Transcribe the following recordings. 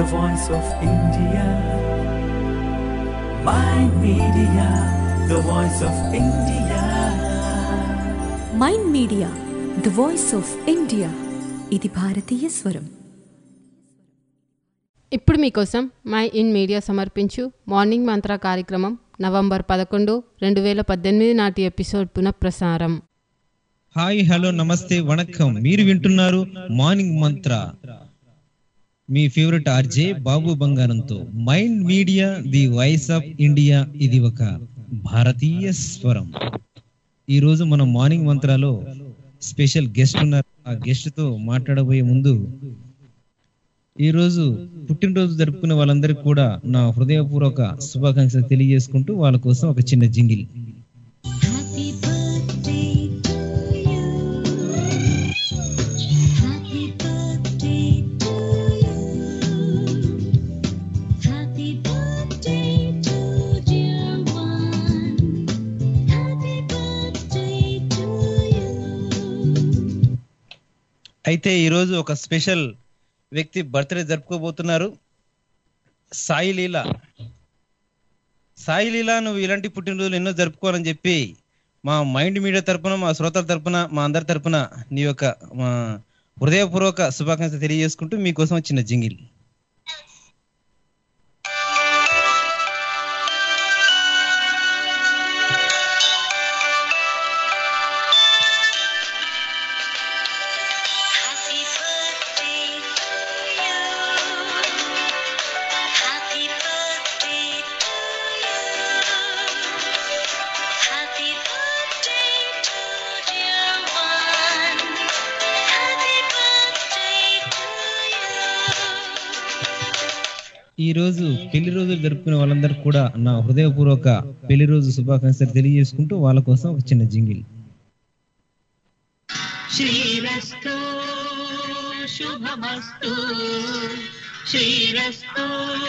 the voice of India. My media, the voice of India. Mind media the voice of India ఇది భారతీయ స్వరం ఇప్పుడు మీకోసం my in media సమర్పించు morning మంత్ర కార్యక్రమం నవంబర్ పదకొండు రెండు వేల పద్దెనిమిది నాటి ఎపిసోడ్ పునఃప్రసారం హాయ్ హలో నమస్తే వణకం మీరు వింటున్నారు మార్నింగ్ మంత్ర మీ ఫేవరెట్ ఆర్జే బాబు బంగారంతో mind media the voice of India ఇది ఒక భారతీయ స్వరం ఈ రోజు మన మార్నింగ్ మంత్రాలో స్పెషల్ గెస్ట్ ఉన్నారు ఆ గెస్ట్ తో మాట్లాడబోయే ముందు ఈ రోజు పుట్టినరోజు జరుపుకునే వాళ్ళందరికీ కూడా నా హృదయపూర్వక శుభాకాంక్షలు తెలియజేసుకుంటూ వాళ్ళ కోసం ఒక చిన్న jingle Happy birthday to you. Happy birthday to you. Happy birthday to dear one. Happy birthday to you. అయితే ఈరోజు ఒక స్పెషల్ వ్యక్తి బర్త్డే జరుపుకోబోతున్నారు సాయి లీల సాయి లీల నువ్వు ఇలాంటి పుట్టినరోజులు ఎన్నో జరుపుకోవాలని చెప్పి మా మైండ్ మీడియా తరపున మా శ్రోతల తరపున మా అందరి తరపున నీ యొక్క మా హృదయపూర్వక శుభాకాంక్షలు తెలియజేసుకుంటూ మీకోసం ఒక చిన్న jingle Happy birthday to you. Happy birthday to you. Happy birthday to dear one. Happy birthday to you. ఈ రోజు పెళ్లి రోజులు జరుపుకునే వాళ్ళందరూ కూడా నా హృదయపూర్వక పెళ్లి రోజు శుభాకాంక్షలు తెలియజేసుకుంటూ వాళ్ళ కోసం ఒక చిన్న జింగిల్ శ్రీరస్తు శుభమస్తు శ్రీరస్తు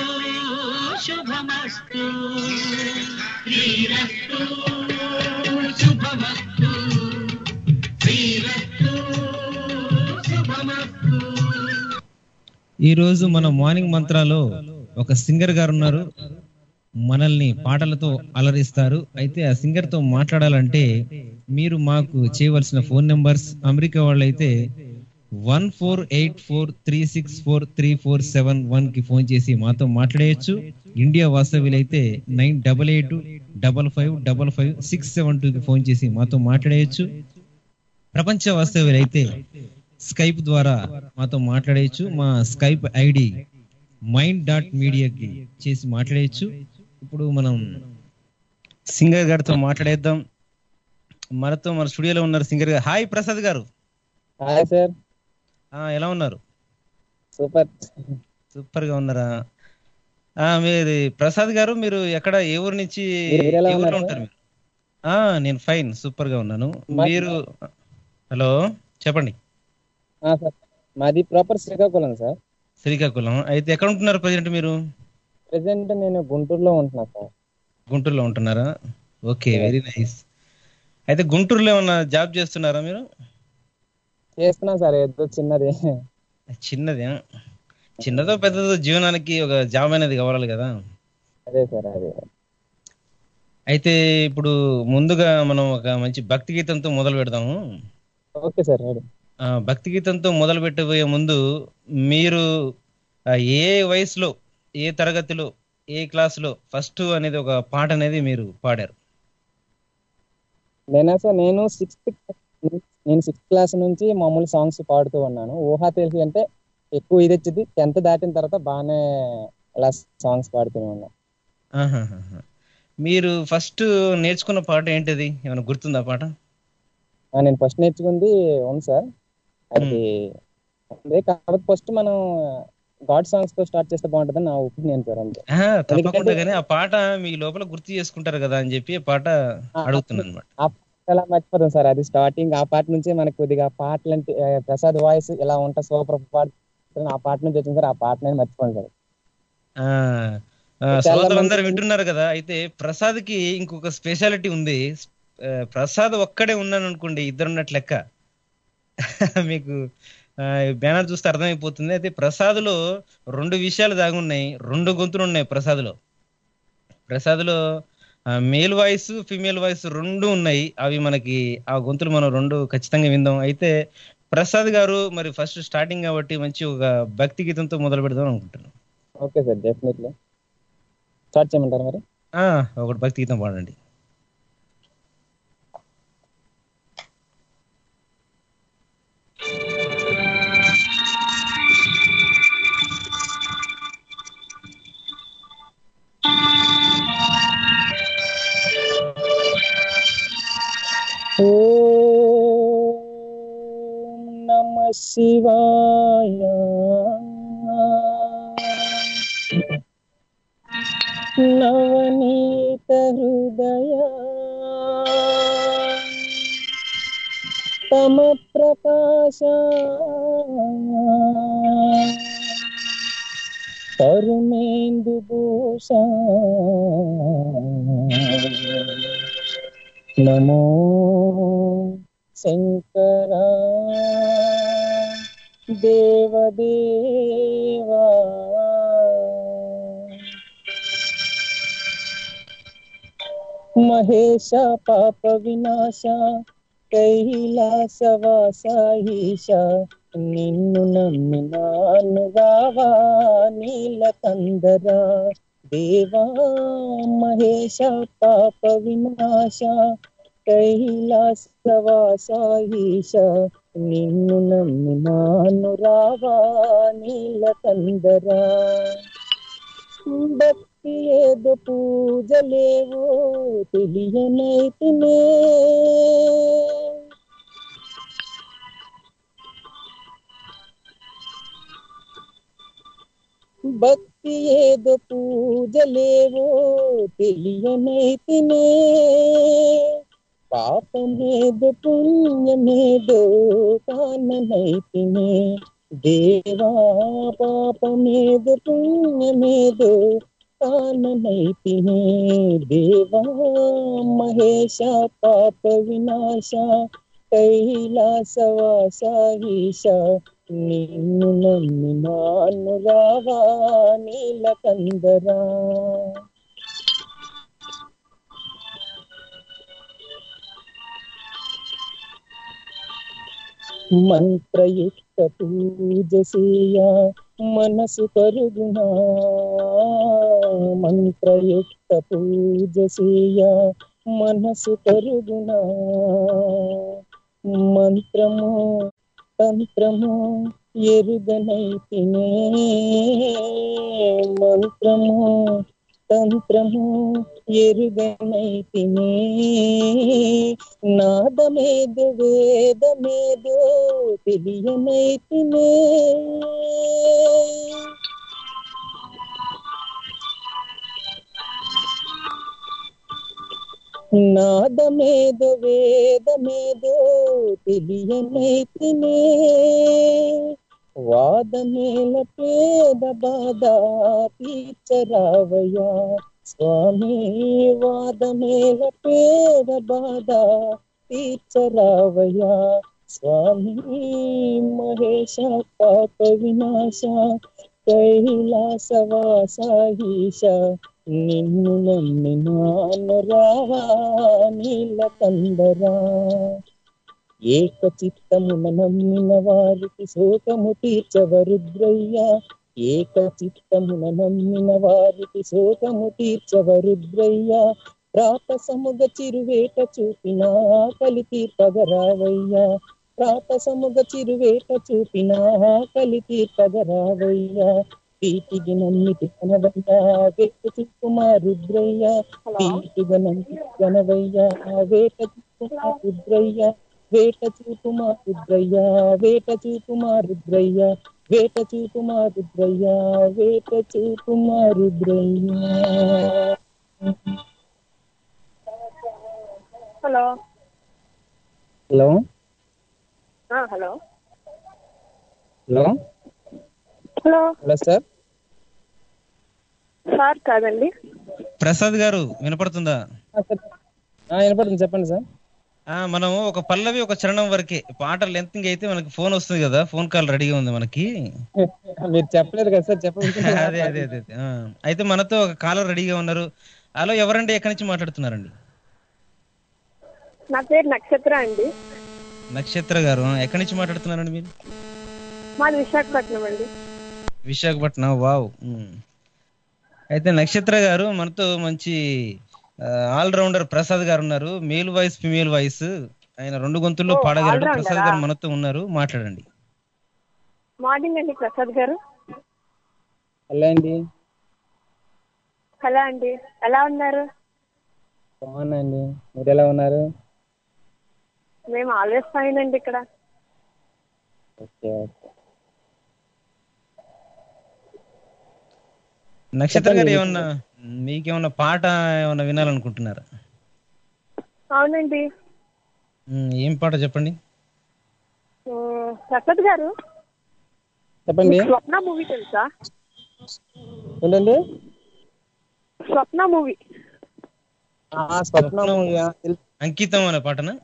శుభమస్తు శ్రీరస్తు శుభమస్తు శ్రీరస్తు శుభమస్తు ఈ రోజు మన మార్నింగ్ మంత్రాలో ఒక సింగర్ గారు ఉన్నారు మనల్ని పాటలతో అలరిస్తారు అయితే ఆ సింగర్ తో మాట్లాడాలంటే మీరు మాకు చేయవలసిన ఫోన్ నెంబర్స్ అమెరికా వాళ్ళైతే one four eight four three six four three four seven one కి ఫోన్ చేసి మాతో మాట్లాడేయచ్చు ఇండియా వాస్తవ్యులైతే nine double eight double five double five six seven two కి ఫోన్ చేసి మాతో మాట్లాడేయచ్చు ప్రపంచ వాస్తవ్యులైతే స్కైప్ ద్వారా మాతో మాట్లాడేయచ్చు మా స్కైప్ ఐడి మైండ్ డాట్ మీడియాకి చేసి మాట్లాడేయచ్చు ఇప్పుడు మనం సింగర్ గారితో మాట్లాడేద్దాం మనతో మన స్టూడియోలో ఉన్నారు సింగర్ గారు హాయ్ ప్రసాద్ గారు హాయ్ సార్ ఆ, ఎలా ఉన్నారు సూపర్ సూపర్ గా ఉన్నారా ఆ మీరు ప్రసాద్ గారు మీరు ఎక్కడ ఏ ఊరు నుంచి మీరు ఎలా ఏ ఊర్లో ఉన్నారు? ఉంటారు మీరు ఆ నేను ఫైన్ సూపర్ గా ఉన్నాను మా- మీరు హలో చెప్పండి ఆ, సార్ మాది ప్రాపర్ శ్రీకాకుళం సార్ శ్రీకాకుళం అయితే ఎక్కడ ఉంటున్నారు ప్రజెంట్ మీరు ప్రెసెంట్ నేను గుంటూరులో ఉంటున్నా సార్ గుంటూరులో ఉంటున్నారా ఓకే వెరీ నైస్ అయితే గుంటూరులో ఏమన్నా జాబ్ చేస్తున్నారా మీరు చేస్తున్నా సార్ ఏదో చిన్నది చిన్నది చిన్నదో పెద్దదో జీవనానికి ఒక జాబ్ అనేది కావాలి కదా అదే సార్ అదే అయితే ఇప్పుడు ముందుగా మనం ఒక మంచి భక్తి గీతంతో మొదలు పెడదాము ఓకే సార్ రెడీ ఆ, భక్తి గీతంతో మొదలు పెట్టబోయే ముందు మీరు ఆ, ఏ వయసులో ఏ తరగతిలో ఏ క్లాసులో ఫస్ట్ అనేది ఒక పాట అనేది మీరు పాడారు నేనా సార్ నేను సిక్స్త్ నేను సిక్స్త్ క్లాస్ నుంచి మామూలు సాంగ్స్ పాడుతూ ఉన్నాను ఊహా తెలిసి అంటే ఎక్కువ ఇది వచ్చింది టెన్త్ దాటిన తర్వాత బాగానే అలా సాంగ్స్ పాడుతూనే ఉన్నాను ఆహాహాహా. మీరు ఫస్ట్ నేర్చుకున్న పాట ఏంటిది ఏమైనా గుర్తుందా పాట ఆ, నేను ఫస్ట్ నేర్చుకుంది ఉంది సార్ అది అదే కాకపోతే ఫస్ట్ మనం గాడ్ సాంగ్స్ తో స్టార్ట్ చేస్తే బాగుంటుందని నా ఒపీనియన్ సార్ అంతే ఆహా, తప్పకుండా ఎందుకంటే- కానీ ఆ పాట మీ లోపల గుర్తు చేసుకుంటారు కదా అని చెప్పి ఆ పాట అడుగుతున్నాను అనమాట ఆ పాట ఎలా మర్చిపోతాం సార్ అది స్టార్టింగ్ ఆ పాట నుంచే మనకు కొద్దిగా పాటలు అంటే ఆ, ప్రసాద్ వాయిస్ ఇలా ఉంటా సూపర్ పాట ఆ పాట నుంచి వచ్చింది సార్ ఆ పాట నేను మర్చిపోను సార్ ఆ, చాలా శ్రోతలందరూ మంది- వింటున్నారు కదా అయితే ప్రసాద్ కి ఇంకొక స్పెషాలిటీ ఉంది ఆ, ప్రసాద్ ఒక్కడే ఉన్నాను అనుకోండి ఇద్దరు ఉన్నట్లు లెక్క మీకు బ్యానర్ చూస్తే అర్థమైపోతుంది అయితే ప్రసాద్లో రెండు విషయాలు దాగి ఉన్నాయి రెండు గొంతులు ఉన్నాయి ప్రసాద్లో ప్రసాద్లో మేల్ వాయిస్ ఫీమేల్ వాయిస్ రెండు ఉన్నాయి అవి మనకి ఆ గొంతులు మనం రెండు ఖచ్చితంగా విందాం అయితే ప్రసాద్ గారు మరి ఫస్ట్ స్టార్టింగ్ కాబట్టి మంచి ఒక భక్తి గీతంతో మొదలు పెడదాం అనుకుంటున్నాను ఓకే సార్ డెఫినెట్లీ స్టార్ట్ చేయమంటారు మరి ఆ, ఒకటి భక్తి గీతం పాడండి ఓం నమ శివాయ నవనీత హృదయ తమ ప్రకాశ తరుమేందు భూష నమో శంకర దేవదేవా మహేశ పాప వినాశ కైలాసవాస ఈశ నిన్ను నమ్మినాను రావా నీలకందరా దేవా మహేశ పాప వినాశ కైలాసవాస ఈశ నిన్ను నమ్మినాను రావా నీలకందరా భక్తి ఏదో పూజలేవో తెలియనైతినే భక్తి ఏదో పూజలేవో తెలియనైతినే పాపమేదో పుణ్యమేదో కాననైతినే దేవా పాపమేదో పుణ్యమేదో కాననైతినే దేవా మహేశ పాప వినాశ కైలాసవాస ఈశ నిన్ను నమ్మినాను రావా నీలకందరా మంత్రయుక్త పూజ చేయ మనసు కరుగునా మంత్రయుక్త పూజ చేయ మనసు కరుగునా మంత్రము తంత్రము ఎరుగనైతినే మంత్రము తంత్రము ఎరుగనైతినే నాదమేదో వేదమేదో తెలియనైతినే నాదమేదో వేదమేదో తెలియనైతినే వాదమేల పేద బాధ తీర్చరావయ్యా స్వామి వాదమేల పేద బాధ తీర్చరావయ్యా స్వామి మహేశ పాప వినాశ కైలాసవాస ఈశ నిన్ను నమ్మినాను రావా నీలకందరా ఏక చిత్తమున నమ్మిన వారికి శోకము తీర్చవరుద్రయ్య ఏక చిత్తమున నమ్మిన వారికి శోకము తీర్చవరుద్రయ్య ప్రాతసముగ చిరువేట చూపిన ఆకలి తీర్పగరావయ్యా ప్రాతసముగ చిరువేట చూపిన ఆకలి తీర్పగరావయ్యా వీటికి నమ్మితి కనవయ్యా వేట చూపుమా రుద్రయ్య వీటిగా నమ్మి కనవయ్యా వేట చూపుమా రుద్రయ్య వేట చూపుమా రుద్రయ్య వేట చూపుమా రుద్రయ్య వేట చూపుమా రుద్రయ్య వేట చూపుమా రుద్రయ్య హలో హలో ఆ, hello hello hello hello sir sir కాదండి ప్రసాద్ గారు వినపడుతుందా ఆ, సార్. ఆ, వినపడుతుంది చెప్పండి సార్ ఆ, మనము ఒక పల్లవి ఒక చరణం వరకే పాట లెంత్ అయితే మనకి ఫోన్ వస్తుంది కదా ఫోన్ కాల్ రెడీగా ఉంది మనకి మీరు చెప్పలేదు కదా సార్ చెప్పండి అదే అదే అదే అదే. ఆ, అయితే మనతో ఒక కాలర్ రెడీగా ఉన్నారు హలో ఎవరండి ఎక్కడి నుంచి మాట్లాడుతున్నారండి నా పేరు నక్షత్ర అండి నక్షత్ర గారు ఆ, ఎక్కడి నుంచి మాట్లాడుతున్నారండి మీరు మాది విశాఖపట్నం అండి విశాఖపట్నం వావ్ ఉమ్. అయితే నక్షత్ర గారు మనతో మంచి ఆల్ రౌండర్ ప్రసాద్ గారు ఉన్నారు మేల్ వాయిస్ ఫిమేల్ వాయిస్ ఆయన రెండు గొంతుల్లో ఓ, పాడగలడు all-rounder ప్రసాద్ గారు ఆ? మనతో ఉన్నారు మాట్లాడండి మార్నింగ్ అండి ప్రసాద్ గారు హలో అండి హలో అండి ఎలా ఉన్నారు బాగున్నా అండి మీరు ఎలా ఉన్నారు మేము ఆల్వేస్ ఫైన్ అండి ఇక్కడ ఓకే ఓకే నక్షత్ర గారు చెప్పండి. ఏమన్నా మీకేమన్నా పాట ఏమన్నా వినాలనుకుంటున్నారా అవునండి ఉమ్, ఏం పాట చెప్పండి ఉమ్, ప్రసాద్ గారు చెప్పండి మీకు స్వప్న మూవీ తెలుసా ఏంటండి స్వప్న మూవీ ఆ, స్వప్న movie ఆ, తెలుసు. అంకితం అనే పాటనా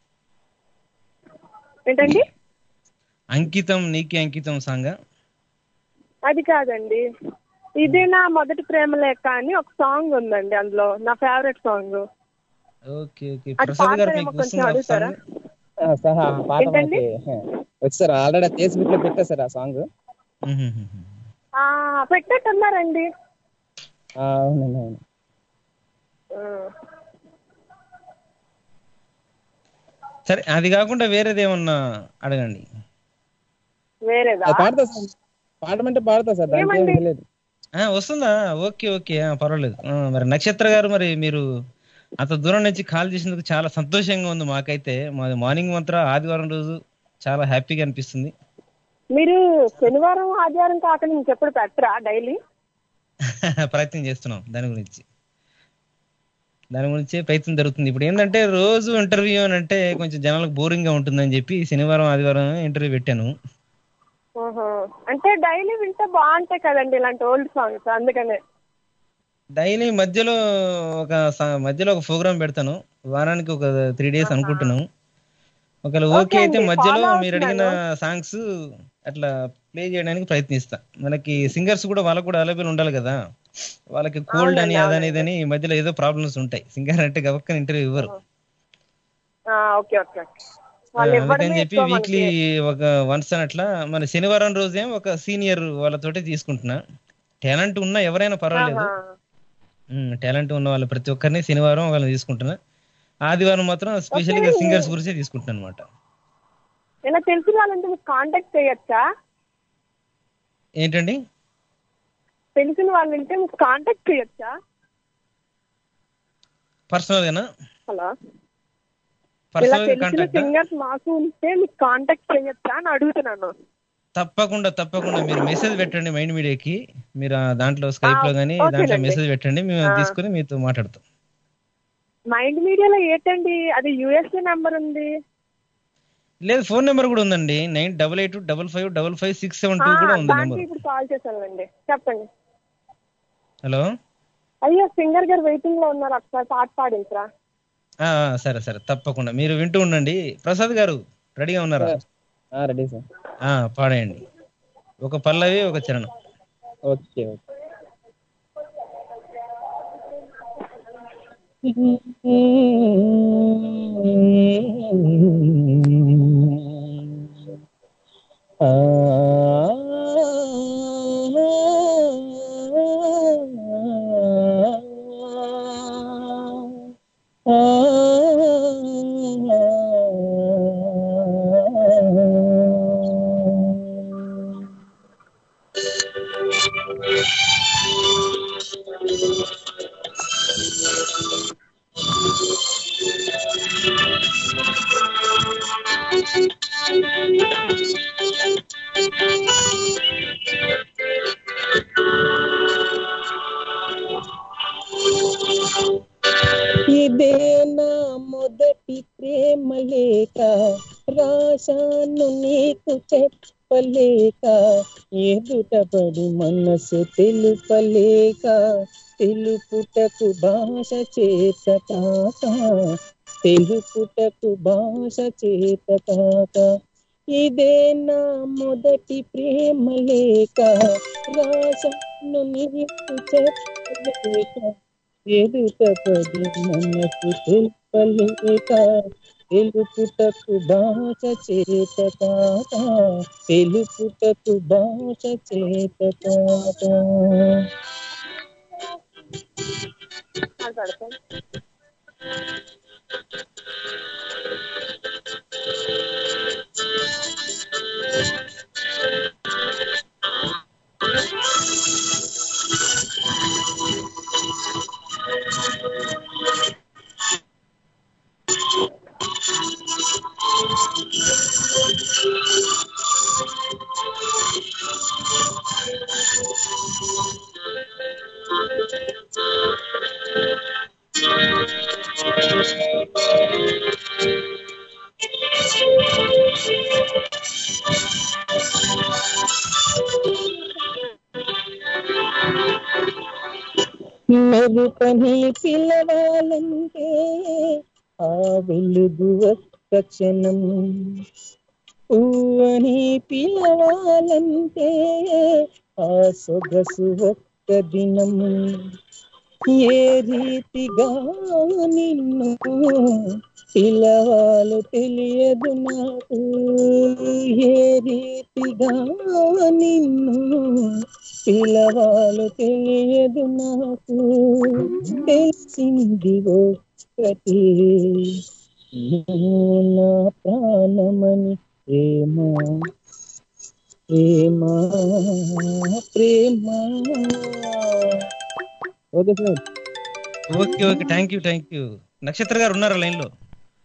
ఏంటండి అంకితం నీకే అంకితం సాంగ్ అది కాదండి ఇదే నా మొదటి ప్రేమ లేఖ అని ఒక సాంగ్ ఉందండి అందులో నా ఫేవరెట్ సాంగ్ ఓకే ఓకే అది ప్రసాద్ గారు పాడతారేమో మీకు కొంచెం వస్తుందా అడుగుతారా? సాంగ్ ఆ, సార్ ఆ పాట ఏంటండి? మనకి వచ్చారు ఆల్రెడీ ఫేస్బుక్ లో పెట్టా సార్ ఆ సాంగ్ ఆ, పెట్టేట్టున్నారండి అవునండి అవును ఉమ్. సరే అది కాకుండా వేరేది ఏమన్నా అడగండి వేరేదా అది పాడతా సార్ పాడమంటే పాడతా సార్ దానికి ఏం ఏమండి? లేదు ఆ, వస్తుందా ఓకే ఓకే ఆ, పర్వాలేదు ఆ, మరి నక్షత్ర గారు మరి మీరు అంత దూరం నుంచి కాల్ చేసినందుకు చాలా సంతోషంగా ఉంది మాకైతే మాది మార్నింగ్ మాత్రం ఆదివారం రోజు చాలా హ్యాపీగా అనిపిస్తుంది మీరు శనివారం ఆదివారం కాకుండా ఇంకెప్పుడు పెట్టరా డైలీ ప్రయత్నం చేస్తున్నాం దాని గురించి దాని గురించి ప్రయత్నం జరుగుతుంది ఇప్పుడు ఏంటంటే రోజు ఇంటర్వ్యూ అని అంటే కొంచెం జనాలకు బోరింగ్ గా ఉంటుందని చెప్పి శనివారం ఆదివారం ఇంటర్వ్యూ పెట్టాను ఓహో. అంటే డైలీ వింటే బాగుంటాయి కదండి ఇలాంటి ఓల్డ్ సాంగ్స్ అందుకనే డైలీ మధ్యలో ఒక స- మధ్యలో ఒక ప్రోగ్రామ్ పెడతాను వారానికి ఒక త్రీ డేస్ అనుకుంటున్నాను ఒకవేళ ఓకే ఓకే అయితే అండి, మధ్యలో follow మీరు అడిగిన అవుతున్నాను. సాంగ్స్ అట్లా ప్లే చేయడానికి ప్రయత్నిస్తా మనకి సింగర్స్ కూడా వాళ్ళకు కూడా అవైలబుల్ ఉండాలి కదా వాళ్ళకి కోల్డ్ అని అవునండి, అదని ఇదని ఈ మధ్యలో ఏదో ప్రాబ్లమ్స్ ఉంటాయి సింగర్ అంటే గబక్కన ఇంటర్వ్యూ ఇవ్వరు ఆ, ఓకే ఓకే ఓకే వాళ్ళు అందుకని ఇవ్వడమే చెప్పి ఎక్కువ వీక్లీ మనకి. ఒక వన్స్ అట్లా మన శనివారం రోజేం ఒక సీనియర్ వాళ్ళతోటి తీసుకుంటున్నా టాలెంట్ ఉన్నా ఎవరైనా పర్వాలేదు ఆహా. టాలెంట్ ఉన్న వాళ్ళు ప్రతి ఒక్కరిని శనివారం వాళ్ళని తీసుకుంటున్నా ఆదివారం మాత్రం స్పెషల్ గా ఓకే. సింగర్స్ గురించే తీసుకుంటున్నాను అనమాట ఇలా తెలిసిన వాళ్ళంటే మీకు కాంటాక్ట్ చేయొచ్చా ఏంటండి తెలిసిన వాళ్ళు ఉంటే మీకు కాంటాక్ట్ చేయొచ్చా పర్సనల్ గానా హలో ఇలా పర్సనల్ తెలిసిన కాంటాక్ట్ సింగర్స్ మాకు ఉంటే మీకు కాంటాక్ట్ చేయొచ్చా అని అడుగుతున్నాను తప్పకుండా తప్పకుండా మీరు మెసేజ్ పెట్టండి మైండ్ మీడియాకి మీరు ఆ దాంట్లో స్కైప్ లో ఆ, గానీ ఓకేనండి. దాంట్లో మెసేజ్ పెట్టండి మేము ఆ. తీసుకుని మీతో మాట్లాడతాం మైండ్ మీడియాలో ఏంటండి అది యుఎస్ఏ నెంబర్ ఉంది లేదు ఫోన్ నెంబర్ కూడా ఉందండి nine double eight double five double five six seven ఆ, టూ కూడా ఉంది దానికి నెంబర్ ఇప్పుడు కాల్ చేశానండి చెప్పండి హలో అయ్యో సింగర్ గారు వెయిటింగ్ లో ఉన్నారు ఒకసారి పాట పాడించరా ఆ, ఆ, సరే సరే తప్పకుండా మీరు వింటూ ఉండండి ప్రసాద్ గారు రెడీగా ఉన్నారా రెడీ సార్ ఆ, పాడేయండి ఒక పల్లవి ఒక చరణం ఓకే ఓకే ఇదే నా మొదటి ప్రేమ లేక రాశాను నీకు చెప్పలేక ఎదుటపడి మనసు తెలుపలేక తెలుపుటకు భాష చేత కాక తెలుపుటకు భాష చేత కాక ఇదే నా మొదటి ప్రేమ లేక రాసను నీకు చెప్పలేక ఎదుట పడి మనకు తెలుపలేక తెలుపుటకు భాష చేత కాక తెలుపుటకు భాష చేత కాక మెరుపని పిలవాలంటే ఆ వెలుగు ఒక్క క్షణం పువ్వని పిలవాలంటే ఆ సొగసు ఒక్క దినం ఏ రీతిగా నిన్ను పిలవాలో తెలియదు నాకు ఏ రీతిగా నిన్ను పిలవాలో తెలియదు నాకు తెలిసింది ఒక్కటి నువ్వు నా ప్రాణమని ప్రేమ ప్రేమ ప్రేమ okay sir okay okay thank you thank you Nakshatra garu ఉన్నారా లైన్ లో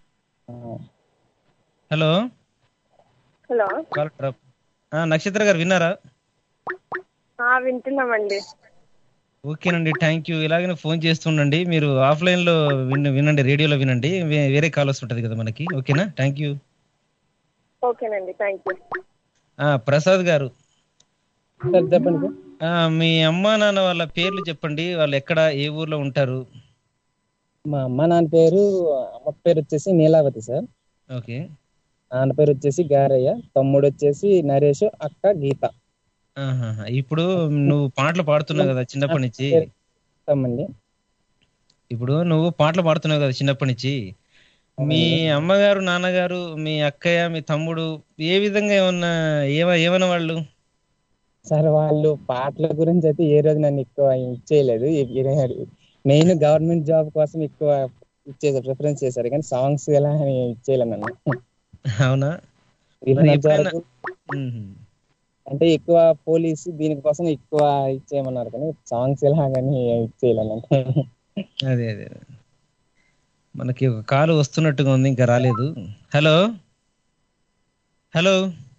హలో హలో కాల్ డ్రాప్ ఆ, నక్షత్ర గారు విన్నారా ఆ, వింటున్నామండి ఓకేనండి థ్యాంక్ యూ ఇలాగనే ఫోన్ చేస్తుండండి మీరు ఆఫ్లైన్ లో విన్ వినండి రేడియోలో వినండి వే- వేరే కాల్ వస్తుంటది కదా మనకి ఓకేనా థ్యాంక్ యూ ఓకేనండి థ్యాంక్ యూ ఆ, ప్రసాద్ గారు సార్ చెప్పండి సార్ ఆ, మీ అమ్మా నాన్న వాళ్ళ పేర్లు చెప్పండి వాళ్ళు ఎక్కడ ఏ ఊర్లో ఉంటారు మా అమ్మ నాన్న పేరు అమ్మ పేరు వచ్చేసి నీలావతి సార్ ఓకే నాన్న పేరు వచ్చేసి గారయ్య తమ్ముడు వచ్చేసి నరేష్ అక్క గీత ఆహాహా. ఇప్పుడు నువ్వు పాటలు పాడుతున్నావు కదా చిన్నప్పటి నుంచి తమ్మండి ఇప్పుడు నువ్వు పాటలు పాడుతున్నావు కదా చిన్నప్పటి నుంచి మీ అమ్మగారు నాన్నగారు మీ అక్కయ్య మీ తమ్ముడు ఏ విధంగా ఏమన్నా ఏమ ఏమన్నా వాళ్ళు సార్ వాళ్ళు పాటల గురించి అయితే ఏ రోజు నన్ను ఎక్కువ ఇచ్చేయలేదు మెయిన్ గవర్నమెంట్ జాబ్ కోసం ఎక్కువ ఇచ్చేసారు ప్రిఫరెన్స్ చేశారు కానీ సాంగ్స్ ఎలా అని ఇచ్చేయలేదు నన్ను అవునా ఇది మరి నా ఎప్పుడైనా- వరకు మ్మ్. అంటే ఎక్కువ పోలీసు దీనికోసం ఎక్కువ ఇచ్చేయమన్నారు కానీ సాంగ్స్ ఎలా అని ఇచ్చేయలేదు నన్ను అదే అదే మనకి ఒక కాలు వస్తున్నట్టుగా ఉంది ఇంకా రాలేదు హలో హలో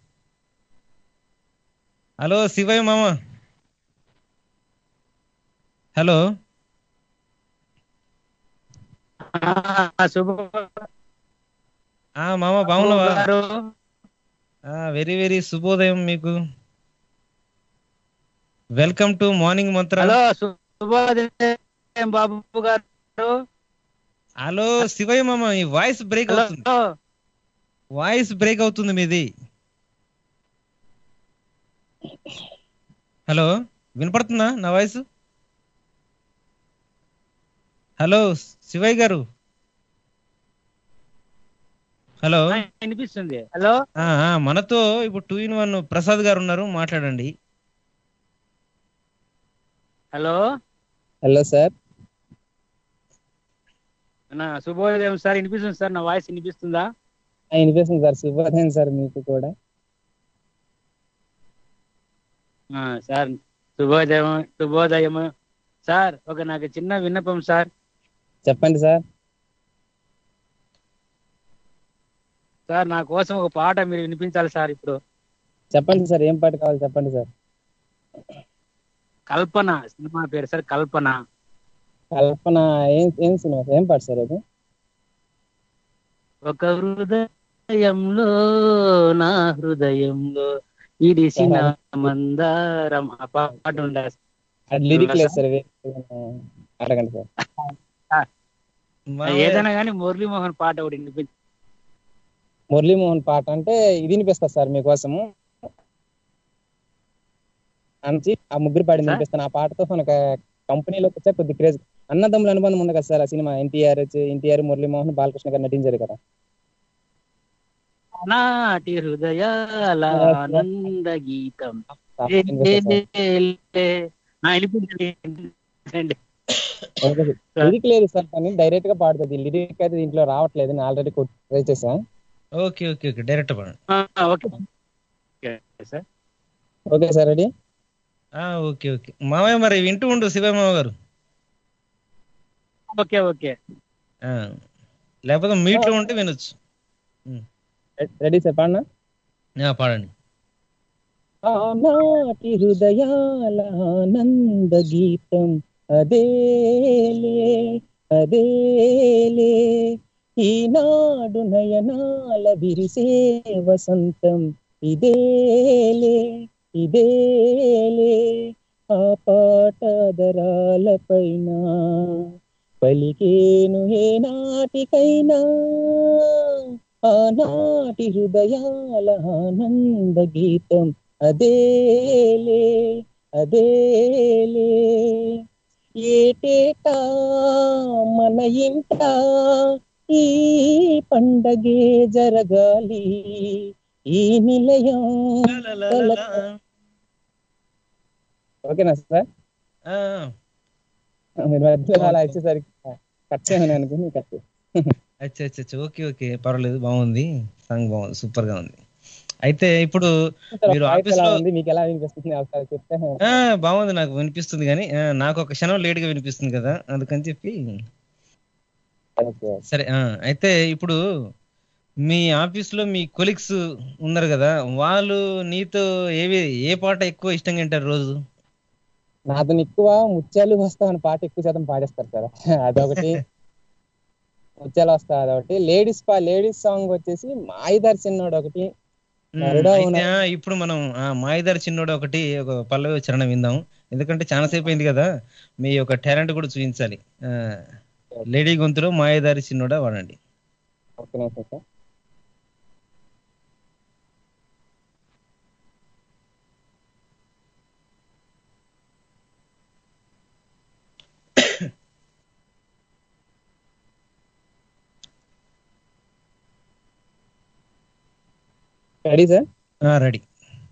హలో శివయ్య మామ హలో ఆ మామ బాగున్నావా వెరీ వెరీ శుభోదయం మీకు వెల్కమ్ టు మార్నింగ్ మంత్ర హలో శుభోదయం బాబు గారు హలో శివయ్య మామ ఈ వాయిస్ బ్రేక్ హలో అవుతుంది వాయిస్ బ్రేక్ అవుతుంది మీది హలో వినపడుతుందా నా వాయిస్ హలో శివయ్య గారు హలో ఆ, వినిపిస్తుంది హలో ఆ, ఆ, మనతో ఇప్పుడు టూ ఇన్ వన్ ప్రసాద్ గారు ఉన్నారు మాట్లాడండి హలో హలో సార్ నా శుభోదయం సార్ వినిపిస్తుంది సార్ నా వాయిస్ వినిపిస్తుందా వినిపిస్తుంది సార్ శుభోదయం సార్ మీకు కూడా ఆ, సార్ శుభోదయం శుభోదయం సార్ ఒక నాకు చిన్న విన్నపం సార్ చెప్పండి సార్ సార్ నా కోసం ఒక పాట మీరు వినిపించాలి సార్ ఇప్పుడు చెప్పండి సార్ ఏం పాట కావాలి చెప్పండి సార్ కల్పన సినిమా పేరు సార్ కల్పన కల్పన ఏం ఏం సినిమా సార్? ఏం పాట సార్ అది ఒక హృదయంలో నా హృదయంలో ఇడిసిన మందారం ఆ పాట ఉండాలి అది లిరిక్ లేదు సార్ వేరే ఏదైనా అడగండి సార్ మామయ్య- ఏదైనా కానీ మురళీమోహన్ పాట ఒకటి వినిపించు మురళీమోహన్ పాట అంటే ఇది వినిపిస్తా సార్ మీకోసము అంచి ఆ ముగ్గురు పాడి సార్? వినిపిస్తాను ఆ పాటతో మనకు కంపెనీలోకి వచ్చా కొద్ది క్రేజ్ అన్నదమ్ముల అనుబంధం ఉంది కదా సార్ ఆ cinema NTR NTR Murali Mohan Balakrishna garu నటించారు కదా నాటి హృదయాల ఆనంద గీతం ఆ పాట వినిపిస్తా సార్. ఆ, వినిపించండి ఓకే సార్. లిరిక్ లేదు సార్ కానీ డైరెక్ట్ గా పాడుతుంది లిరిక్ అయితే దీంట్లో రావట్లేదు నేను ఆల్రెడీ ట్రై చేసా ఓకే ఓకే ఓకే డైరెక్ట్ పడండి ఆ, okay okay sir okay sir ready ఆ, ఓకే ఓకే మామయ్య మరి వింటూ ఉండు శివమామ గారు ఓకే ఓకే ఆ, లేకపోతే మీట్లో ఉంటే వినొచ్చు రెడీ సార్ పాడినా ఆ, పాడండి ఆనాటి హృదయాల ఆనంద గీతం అదేలే అదేలే ఈనాడు నయనాల విరిసే వసంతం ఇదేలే ఇదేలే ఆ పాటదరాల పైన పలికేను ఏ నాటికైనా ఆనాటి హృదయాల ఆనంద గీతం అదేలే అదేలే ఏటేటా మన ఇంట ఈ పండగే జరగాలి ఈ నిలయం ఓకేనా సార్ ఆ, మీరు మధ్యలో అలా ఇచ్చేసరికి కట్ చేయమని అనుకుని కట్ అచ్చా అచ్చా అచ్చా ఓకే ఓకే పర్వాలేదు బాగుంది సాంగ్ బాగుంది సూపర్ గా ఉంది అయితే ఇప్పుడు మీరు ఆఫీస్ ఎలా లో ఉంది మీకు ఎలా వినిపిస్తుంది ఒకసారి చెప్తే ఆ, బాగుంది నాకు వినిపిస్తుంది కానీ ఆ, నాకు ఒక క్షణం లేట్ గా వినిపిస్తుంది కదా అందుకని చెప్పి ఓకే. సరే ఆ, అయితే ఇప్పుడు మీ ఆఫీస్ లో మీ కొలీగ్స్ ఉన్నారు కదా వాళ్ళు నీతో ఏవి ఏ పాట ఎక్కువ ఇష్టంగా వింటారు రోజు నాతో ఎక్కువ ముత్యాలు వస్తా అనే పాట ఎక్కువ శాతం పాడేస్తారు సార్ అదొకటి ముత్యాలు వస్తా అదొకటి లేడీస్ పా లేడీస్ సాంగ్ వచ్చేసి మాయిదార్ చిన్నోడు ఒకటి ఉమ్, నరుడా అయితే ఉన్నా- ఆ, ఇప్పుడు మనం ఆ, మాయదారి చిన్నోడు ఒకటి ఒక పల్లవి చరణం విందాం ఎందుకంటే చాలా సేపు అయింది కదా మీ యొక్క టాలెంట్ కూడా చూపించాలి ఆ, లేడీ గొంతులో మాయదారి చిన్నోడా వాడండి ఒక్క నిమిషం సార్ రెడీ సార్ రెడీ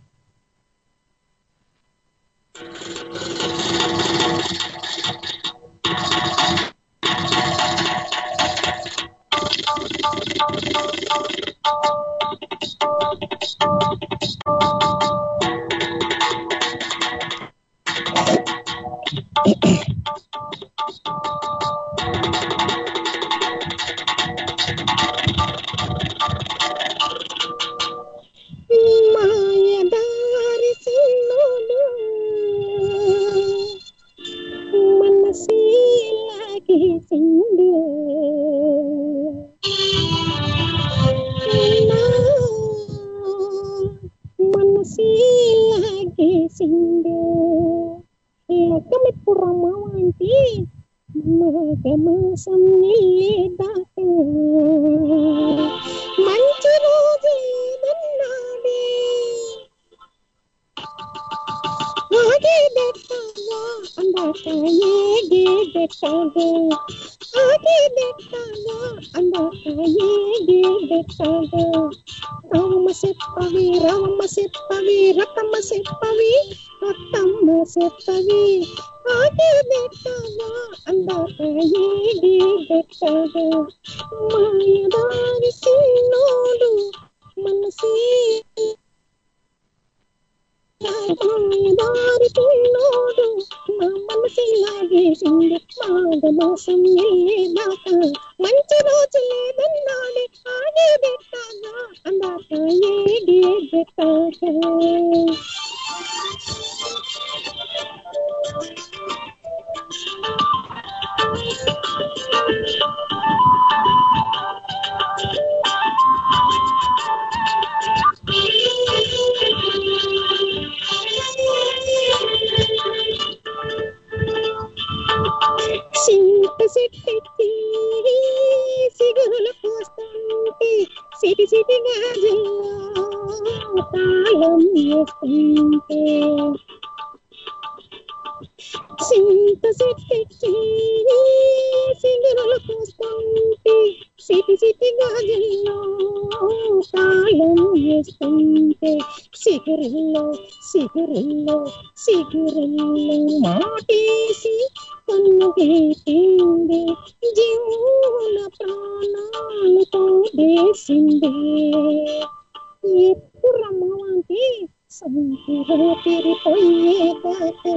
మాయదారి సిన్నోడు మనసిలాగే సిండు మనసిలాగే సిండు లగ్గమెప్పుడు రమ్మవంటి మాఘమాసం దాకా మంచి రోజు లేదన్నాడే ఆగేదెట్టాగా అందాక ఏగేదెట్టాగా ఆగేదెట్టాగా అందాక ఏగేదెట్టాగా రామమ్మ చెప్పవి రామమ్మ చెప్పవి రతమ్మ చెప్పవి రతమ్మ చెప్పవి ఆగేదెట్టాగా అందాక ఏగేదెట్టాగా మాయదారి సిన్నోడు మనసే దారి పిల్లోడు నా మనసు లాగేసింది మాఘమాసం వెళ్ళేదాకా మంచి రోజు లేదన్నాడే ఆడే పెట్టాగా అందాక ఏడే పెట్టాగా సింత సెట్టెత్తి సిటి సిటి గాజుల్లో తాళం వేస్తుంటే సింత సెట్టి సింగరలు పోస్తుంటే సిటి సిటి గాజుల్లో తాళం వేస్తుంటే సిగురుల్లో సిగురుల్లో సిగురుల్లో మాటేసి కన్నుగేసింది జీవుల ప్రాణాలు తోడేసింది ఎప్పుడు రమ్మవంటి సంతిలో తిరిపోయేదాకా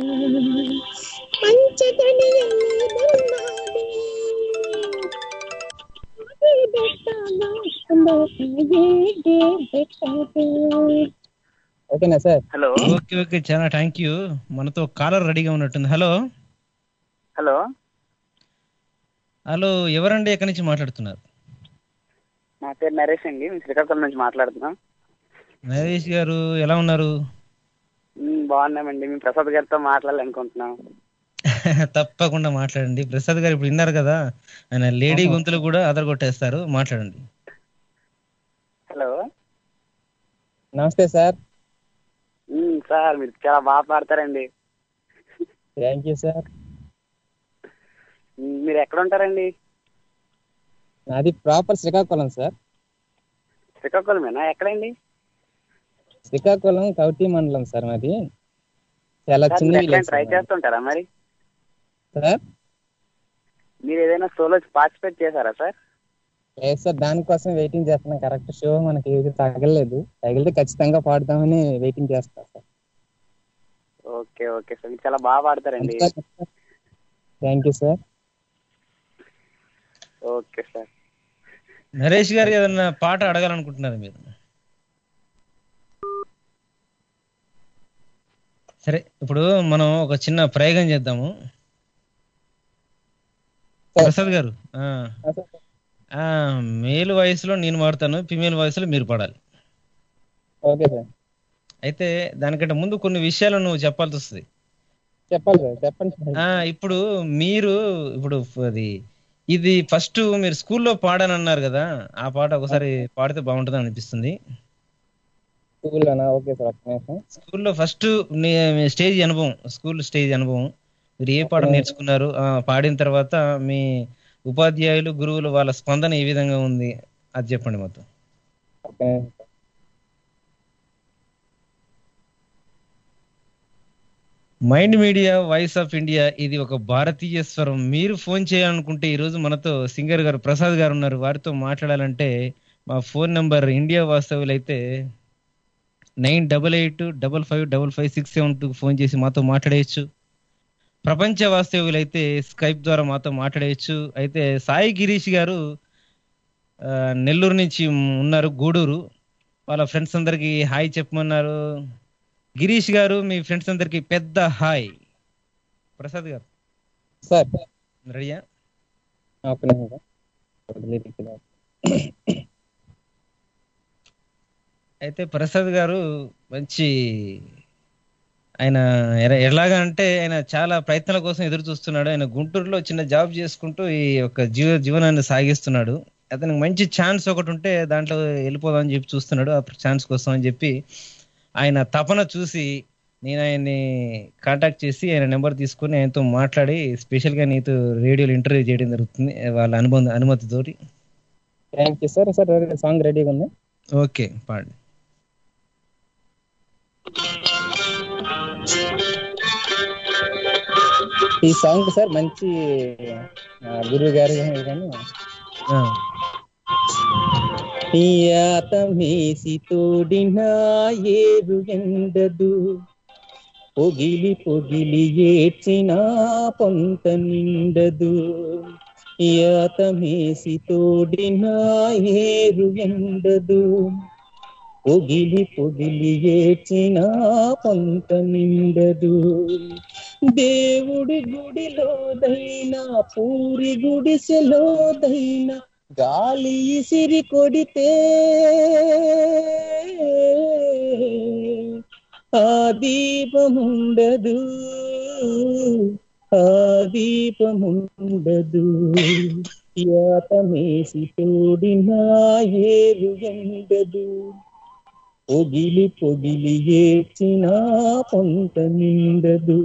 పంచదని ఎన్నదన్నాది బెట్టగా ఏ బెట్టగా ఓకేనా సార్ హలో ఓకే ఓకే చాలా థ్యాంక్ యూ మనతో కాలర్ రెడీగా ఉన్నట్టుంది హలో హలో హలో ఎవరండి ఎక్కడి నుంచి మాట్లాడుతున్నారు నా పేరు నరేష్ అండి మేము శ్రీకాకుళం నుంచి మాట్లాడుతున్నాం నరేష్ గారు ఎలా ఉన్నారు మ్, బాగున్నామండి మేము ప్రసాద్ గారితో మాట్లాడాలనుకుంటున్నాం తప్పకుండా మాట్లాడండి ప్రసాద్ గారు ఇప్పుడు విన్నారు కదా ఆయన లేడీ గొంతులు కూడా అదరగొట్టేస్తారు మాట్లాడండి హలో నమస్తే సార్ మ్, సార్ మీరు చాలా బాగా పాడతారండి థ్యాంక్ యూ సార్ మ్, మీరు ఎక్కడ ఉంటారండి నాది ప్రాపర్ శ్రీకాకుళం సార్ శ్రీకాకుళమేనా ఎక్కడండి శ్రీకాకుళం కౌటి మండలం సార్ మాది చాలా సార్, చిన్న మీరు ఎక్కడైనా విలేజ్ ట్రై సార్ చేస్తుంటారా మరి సార్ మీరు ఏదైనా సోలో పార్టిసిపేట్ చేశారా సార్ లేదు సార్ దానికోసం వెయిటింగ్ చేస్తున్నాం కరెక్ట్ షో మనకి ఏది తగలేదు తగిలితే ఖచ్చితంగా పాడదామని వెయిటింగ్ చేస్తా సార్ ఓకే ఓకే సార్ మీరు చాలా బాగా పాడతారండి thank you sir okay sir Naresh garu ఏదన్నా పాట అడగాలనుకుంటున్నారు మీరు సరే ఇప్పుడు మనం ఒక చిన్న ప్రయోగం చేద్దాము ప్రసాద్ గారు ఆ, ఆ, మేల్ వయసులో నేను పాడతాను ఫిమేల్ వయసులో మీరు పాడాలి ఓకే సార్ అయితే దానికంటే ముందు కొన్ని విషయాలు నువ్వు చెప్పాల్సి వస్తుంది చెప్పాలి సార్ చెప్పండి సార్ ఆ, ఇప్పుడు మీరు ఇప్పుడు అది ఇది ఫస్ట్ మీరు స్కూల్లో పాడానన్నారు కదా ఆ పాట ఒకసారి పాడితే బాగుంటుంది అనిపిస్తుంది స్కూల్లోనా ఓకే సార్ ఒక్క నిమిషం స్కూల్లో ఫస్ట్ స్టేజ్ అనుభవం స్కూల్ స్టేజ్ అనుభవం మీరు ఏ పాట నేర్చుకున్నారు ఆ, పాడిన తర్వాత మీ ఉపాధ్యాయులు గురువులు వాళ్ళ స్పందన ఏ విధంగా ఉంది అది చెప్పండి మొత్తం ఒక్క నిమిషం sir. Mind media voice of India ఇది ఒక భారతీయ స్వరం మీరు ఫోన్ చేయాలనుకుంటే ఈ రోజు మనతో సింగర్ గారు ప్రసాద్ గారు ఉన్నారు వారితో మాట్లాడాలంటే మా ఫోన్ నంబర్ ఇండియా వాస్తవులు అయితే nine double eight double five double five six seven two phone చేసి మాతో మాట్లాడేయచ్చు ప్రపంచ వాస్తవులు అయితే స్కైప్ ద్వారా మాతో మాట్లాడేయచ్చు అయితే సాయి గిరీష్ గారు ఆ, నెల్లూరు నుంచి ఉన్నారు గూడూరు వాళ్ళ ఫ్రెండ్స్ అందరికి హాయ్ చెప్పమన్నారు గిరీష్ గారు మీ ఫ్రెండ్స్ అందరికి పెద్ద హాయ్ ప్రసాద్ గారు సార్ రెడీయా ఒక్క నిమిషం సార్ లిరిక్ ఇలా. అయితే ప్రసాద్ గారు మంచి ఆయన ఎర- ఎలాగా అంటే ఆయన చాలా ప్రయత్నాల కోసం ఎదురు చూస్తున్నాడు ఆయన గుంటూరులో చిన్న జాబ్ చేసుకుంటూ ఈ యొక్క జీవ జీవనాన్ని సాగిస్తున్నాడు అతనికి మంచి ఛాన్స్ ఒకటి ఉంటే దాంట్లో వెళ్ళిపోదాం అని చెప్పి చూస్తున్నాడు ఆ ఛాన్స్ కోసం అని చెప్పి ఆయన తపన చూసి నేను ఆయన్ని కాంటాక్ట్ చేసి ఆయన నెంబర్ తీసుకుని ఆయనతో మాట్లాడి స్పెషల్ గా నీతో రేడియోలో ఇంటర్వ్యూ చేయడం జరుగుతుంది వాళ్ళ అనుబంధ అనుమతితోటి thank you sir sir song రెడీగా ఉంది ఓకే పాడి ఈ సాంగ్ సార్ మంచి ఆ, గురువు గారు కానీ ఆ. ఈయాత మేసి తోడిన ఏరు ఎండదు పొగిలి పొగిలి ఏడ్చిన పొంత నిండదు ఈయాత మేసి తోడిన ఏరు ఎండదు పొగిలి పొగిలి ఏడ్చిన పొంత నిండదు దేవుడి గుడిలోదైనా పూరి గుడిసెలోదైనా గాలి ఇసిరి కొడితే ఆ దీపముండదు ఆ దీపముండదు యాతమేసి తోడిన ఏరు ఎండదు పొగిలి పొగిలి ఏడ్చిన పొంత నిండదు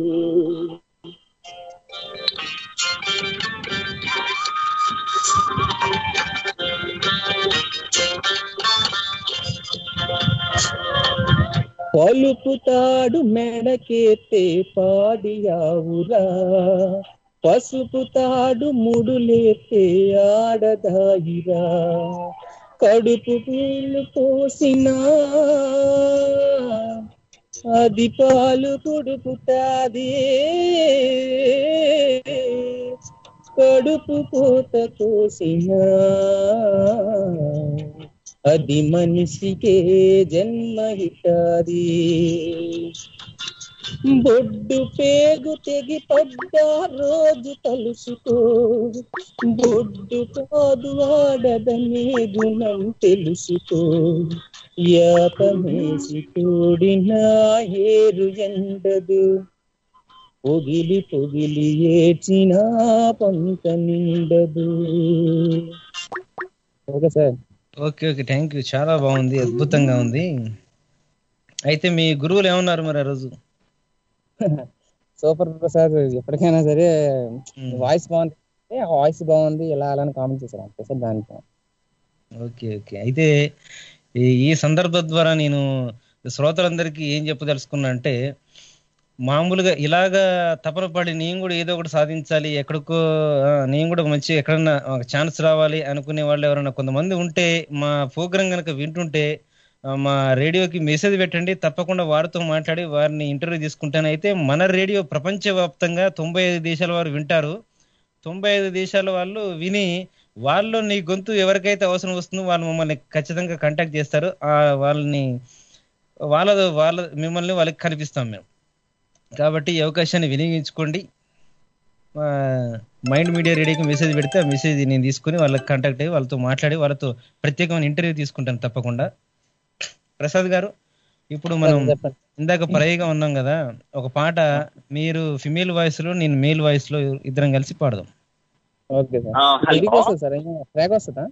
పలుపుతాడు మెడకేతే పాడియావురా పసుపు తాడు ముడులేతే ఆడదాయిరా కడుపు పూలు పోసినా అది పాలు కొడుకుతాది కడుపు కోత కోసినా అది మనిషికే జన్మ ఇటాది బొడ్డు పేగు తెగి పడ్డా రోజు తలుసుకో బొడ్డు కాదు ఆడదనే గుణం తెలుసుకో యాతమేసి తోడిన ఏరు ఎండదు పొగిలి పొగిలి ఏడ్చిన పంట నిండదు okay sir okay okay thank you చాలా బాగుంది అద్భుతంగా ఉంది అయితే మీ గురువులు ఏమన్నారు మరి ఆ రోజు సూపర్ ప్రసాద్ ఎప్పటికైనా సరే వాయిస్ బాగుంది వాయిస్ బాగుంది ఇలా అలా అని కామెంట్ చేశారు అంతే సార్ దానికి ఓకే ఓకే అయితే ఈ ఈ సందర్భం ద్వారా నేను శ్రోతలందరికీ ఏం చెప్పదలుచుకున్నా అంటే మామూలుగా ఇలాగా తపన పడి నేను కూడా ఏదో ఒకటి సాధించాలి ఎక్కడికో ఆ, నేను కూడా మంచి ఎక్కడన్నా ఒక ఛాన్స్ రావాలి అనుకునే వాళ్ళు ఎవరైనా కొంతమంది ఉంటే మా ప్రోగ్రాం కనుక వింటుంటే ఆ, మా రేడియోకి మెసేజ్ పెట్టండి తప్పకుండా వారితో మాట్లాడి వారిని ఇంటర్వ్యూ తీసుకుంటాను అయితే మన రేడియో ప్రపంచవ్యాప్తంగా తొంభై ఐదు దేశాల వారు వింటారు తొంభై ఐదు దేశాల వాళ్ళు విని వాళ్ళు నీ గొంతు ఎవరికైతే అవసరం వస్తుందో వాళ్ళు మమ్మల్ని ఖచ్చితంగా కాంటాక్ట్ చేస్తారు ఆ వాళ్ళని వాళ్ళ వాళ్ళ మిమ్మల్ని వాళ్ళకి కనిపిస్తాం మేము కాబట్టి ఈ అవకాశాన్ని వినియోగించుకోండి ఆ, మైండ్ మీడియా రేడియోకి మెసేజ్ పెడితే ఆ మెసేజ్ నేను తీసుకుని వాళ్ళకి కాంటాక్ట్ అయ్యి వాళ్ళతో మాట్లాడి వాళ్ళతో ప్రత్యేకమైన ఇంటర్వ్యూ తీసుకుంటాను తప్పకుండా ప్రసాద్ గారు ఇప్పుడు మనం చెప్పండి. ఇందాక పరయిగా ఉన్నాం కదా ఒక పాట మీరు ఫిమేల్ వాయిస్ లో నేను మేల్ వాయిస్ లో ఇద్దరం కలిసి పాడదాం ఓకే సార్ ఆ, హలో. ఇది వస్తుంది సార్ ట్రాక్ వస్తుందా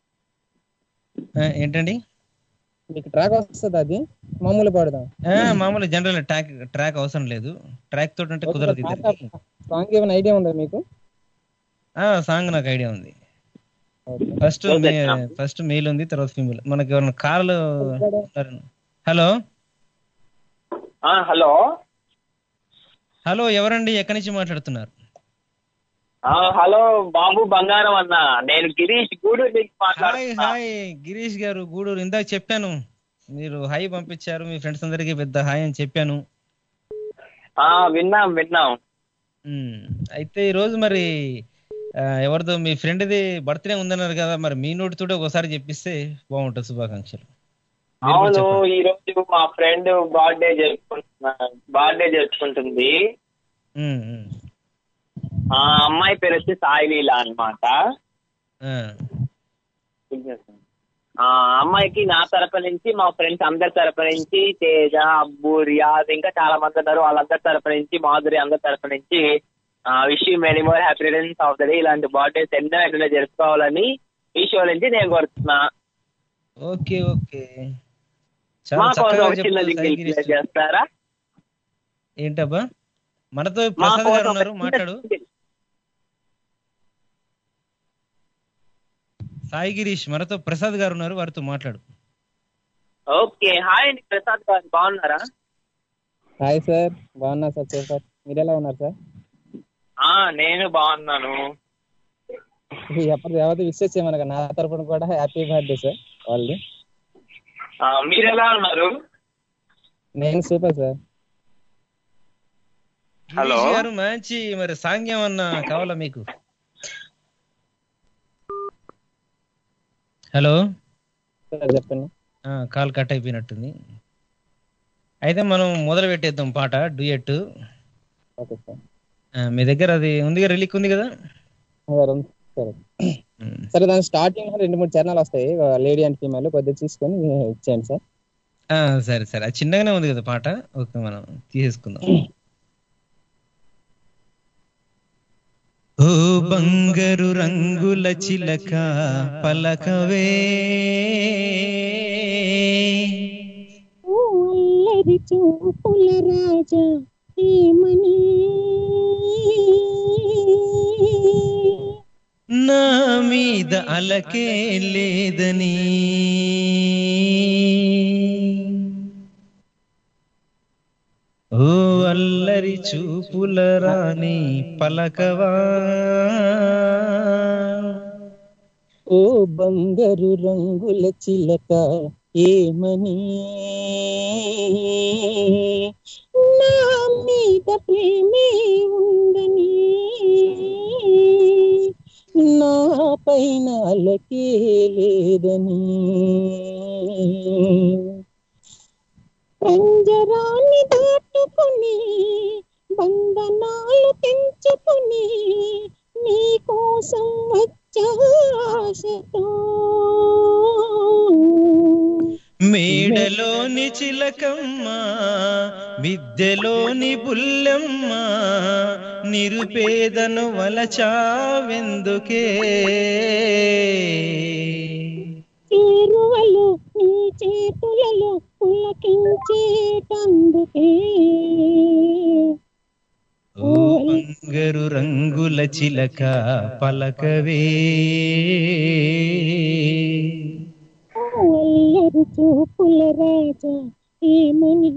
ఆ, ఏంటండి మీకు ట్రాక్ వస్తుంది అది మామూలు పాడదాం ఆ, మామూలు జనరల్ ట్రాక్ ట్రాక్ అవసరం లేదు ట్రాక్ తోటి అంటే కుదరదు ఇద్దరికి సాంగ్ ఏమైనా ఐడియా ఉందా మీకు ఆ సాంగ్ నాకు ఐడియా ఉంది okay first okay. First male ఉంది తర్వాత ఫీమేల్ మనకి ఎవరైనా కార్లు హలో ఆ, హలో హలో ఎవరండి ఎక్కడి నుంచి మాట్లాడుతున్నారు ఆ, హలో బాబు బంగారం అన్న నేను గిరీష్ గూడూరు నుంచి హాయ్ మాట్లాడుతున్నా హాయ్ గిరీష్ గారు గూడూరు ఇందాక చెప్పాను మీరు హాయ్ పంపించారు మీ ఫ్రెండ్స్ అందరికీ పెద్ద హాయ్ అని చెప్పాను ఆ, విన్నాం విన్నాం ఉమ్, అయితే ఈ రోజు మరి ఆ, ఎవరిదో మీ ఫ్రెండ్ది బర్త్డే ఉందన్నారు కదా మరి మీ నోటితోటి ఒకసారి చెప్పిస్తే బాగుంటుంది శుభాకాంక్షలు మీరు కూడా అవును చెప్పండి. ఈ రోజు మా ఫ్రెండ్ బర్త్డే జరుపుకుంటున్నా బర్త్డే జరుపుకుంటుంది ఉమ్, ఉమ్. ఆ అమ్మాయి పేరు వచ్చి సాయి లీల అనమాట ఆ, ఆ అమ్మాయికి నా తరపు నుంచి మా ఫ్రెండ్స్ అందరి తరపు నుంచి తేజ అబ్బు రియాజ్ ఇంకా చాలా మంది ఉన్నారు వాళ్ళందరి తరపు నుంచి మాధురి అందరి తరపు నుంచి wish many more happy returns of the day ఇలాంటి బర్త్డేస్ ఎన్నో ఎన్నో జరుపుకోవాలని ఈ షో నుంచి నేను కోరుతున్నా ఓకే ఓకే మా చాలా కోసం చక్కగా ఒక చిన్న చెప్తారు సాయి జింగిల్ గిరీష్ ప్లే చేస్తారా ఏంటబ్బా మనతో మా ప్రసాద్ గారు కోసం ఉన్నారు ఒక చిన్న మాట్లాడు jingle. సాయి గిరీష్ మనతో ప్రసాద్ గారు ఉన్నారు వారితో మాట్లాడు ఓకే హాయ్ అండి ప్రసాద్ గారు బాగున్నారా హాయ్ సార్ బాగున్నా సార్ సూపర్ మీరు ఎలా ఉన్నారు సార్ ఆ నేను బాగున్నాను ఎప్పటి ఎవరితో విషెస్ చేయమనగా నా తరపున కూడా హ్యాపీ బర్త్డే సార్ వాళ్ళు ఆ, మీరు ఎలా ఉన్నారు నేను సూపర్ సార్ హలో. గిరీష్ గారు మంచి మరి సాంగ్ ఏమన్నా కావాలా మీకు హలో సార్ చెప్పండి ఆ, కాల్ కట్ అయిపోయినట్టుంది అయితే మనం మొదలు పెట్టేద్దాం పాట డ్యూయట్ ఓకే సార్ మీ దగ్గర అది ఉంది రిలీక్ ఉంది కదా సరే సరే సరే దాని స్టార్టింగ్ రెండు మూడు చరణాలు వస్తాయి లేడీ అండ్ ఫీమేల్ కొద్దిగా చూసుకొని ఇచ్చేయండి సార్ ఆ, సరే సరే అది చిన్నగానే ఉంది కదా పాట ఓకే మనం తీసేసుకుందాం ఓ బంగారు రంగుల చిలక పలకవే ఓ అల్లరి చూపుల రాజా ఏమని నా మీద అలకే లేదని ఓ అల్లరి చూపుల రాణి పలకవా ఓ బంగారు రంగుల చిలక ఏమని నా మీద ప్రేమే ఉందని నా పైన అలకే లేదని పంజరాన్ని దాటుకుని బంధనాలు తెంచుకుని నీ కోసం వచ్చాశతో మేడలోని చిలకమ్మ విద్యలోని బుల్లెమ్మ నిరుపేదను వలచావెందుకే చేరువలో నీ చేతులలో పులకించేటందుకే ఓ బంగారు రంగుల చిలక పలకవే ఓ అల్లరి చూపుల రాజా ఏమని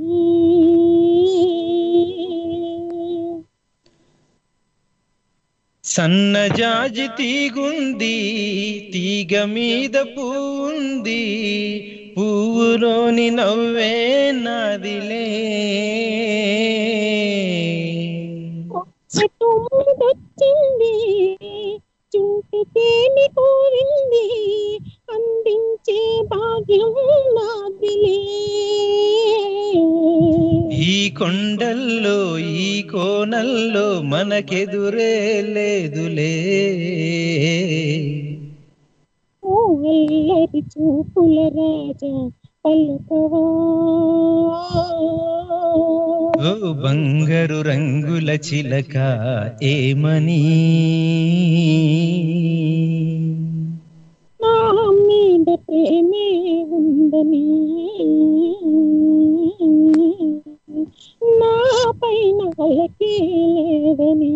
సన్నజాజి తీగుంది తీగ మీద పువ్వుంది పువ్వులోని నవ్వే నాదిలే చెట్టు ముందొచ్చింది చుంటి తేనె కోరింది అందించే భాగ్యం నాదిలే ఈ కొండల్లో ఈ కోనల్లో మనకెదురే లేదులే ఓ అల్లరి చూపుల రాజా పలుకవా ఓ బంగారు రంగుల చిలక ఏమని నా మీద ప్రేమే ఉందని నా పైన అలకే లేదని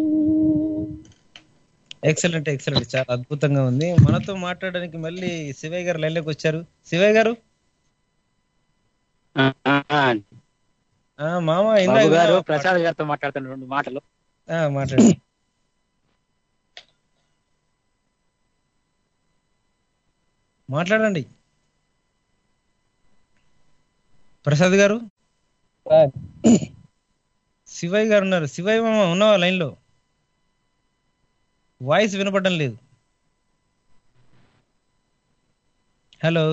ఎక్సలెంట్ ఎక్సలెంట్ చాలా అద్భుతంగా ఉంది మనతో మాట్లాడడానికి మళ్ళీ శివయ్య గారు లైన్లోకి వచ్చారు శివయ్య గారు ఆ, మామ బాబు ఇందాక గారు ప్రసాద్ గారితో మాట్లాడుతున్న రెండు మాటలు ఆ, మాట్లాడు మాట్లాడండి ప్రసాద్ గారు సార్ శివయ్య గారు ఉన్నారు శివయ్య మామ ఉన్నావా లైన్లో వాయిస్ వినపడడం లేదు హలో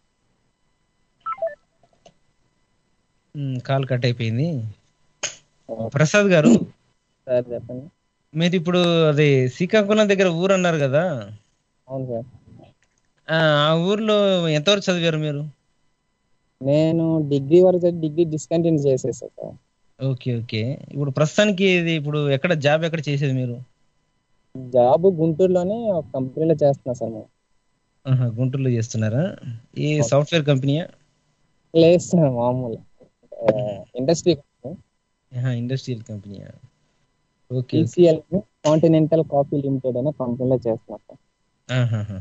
కాల్ కట్ అయిపోయింది ప్రసాద్ గారు సార్ చెప్పండి మీరు ఇప్పుడు అది శ్రీకాకుళం దగ్గర ఊరు అన్నారు కదా అవును సార్ ఆ ఆ ఊర్లో ఎంతవరకు చదివారు మీరు నేను డిగ్రీ వరకు చదివి డిగ్రీ డిస్కంటిన్యూ చేసేసా సార్ ఓకే ఓకే ఇప్పుడు ప్రస్తుతానికి ఇది ఇప్పుడు ఎక్కడ జాబ్ ఎక్కడ చేసేది మీరు జాబ్ గుంటూరులోనే ఒక కంపెనీలో చేస్తున్నా సార్ మేము ఆహా, గుంటూరులో చేస్తున్నారా ఈ సాఫ్ట్వేర్ కంపెనీయా లేదు సార్ మామూలు ఇండస్ట్రీ ఇండస్ట్రియల్ కంపెనీయా okay TCL Continental coffee limited అనే కంపెనీలో చేస్తున్నా సార్ ఆహాహా.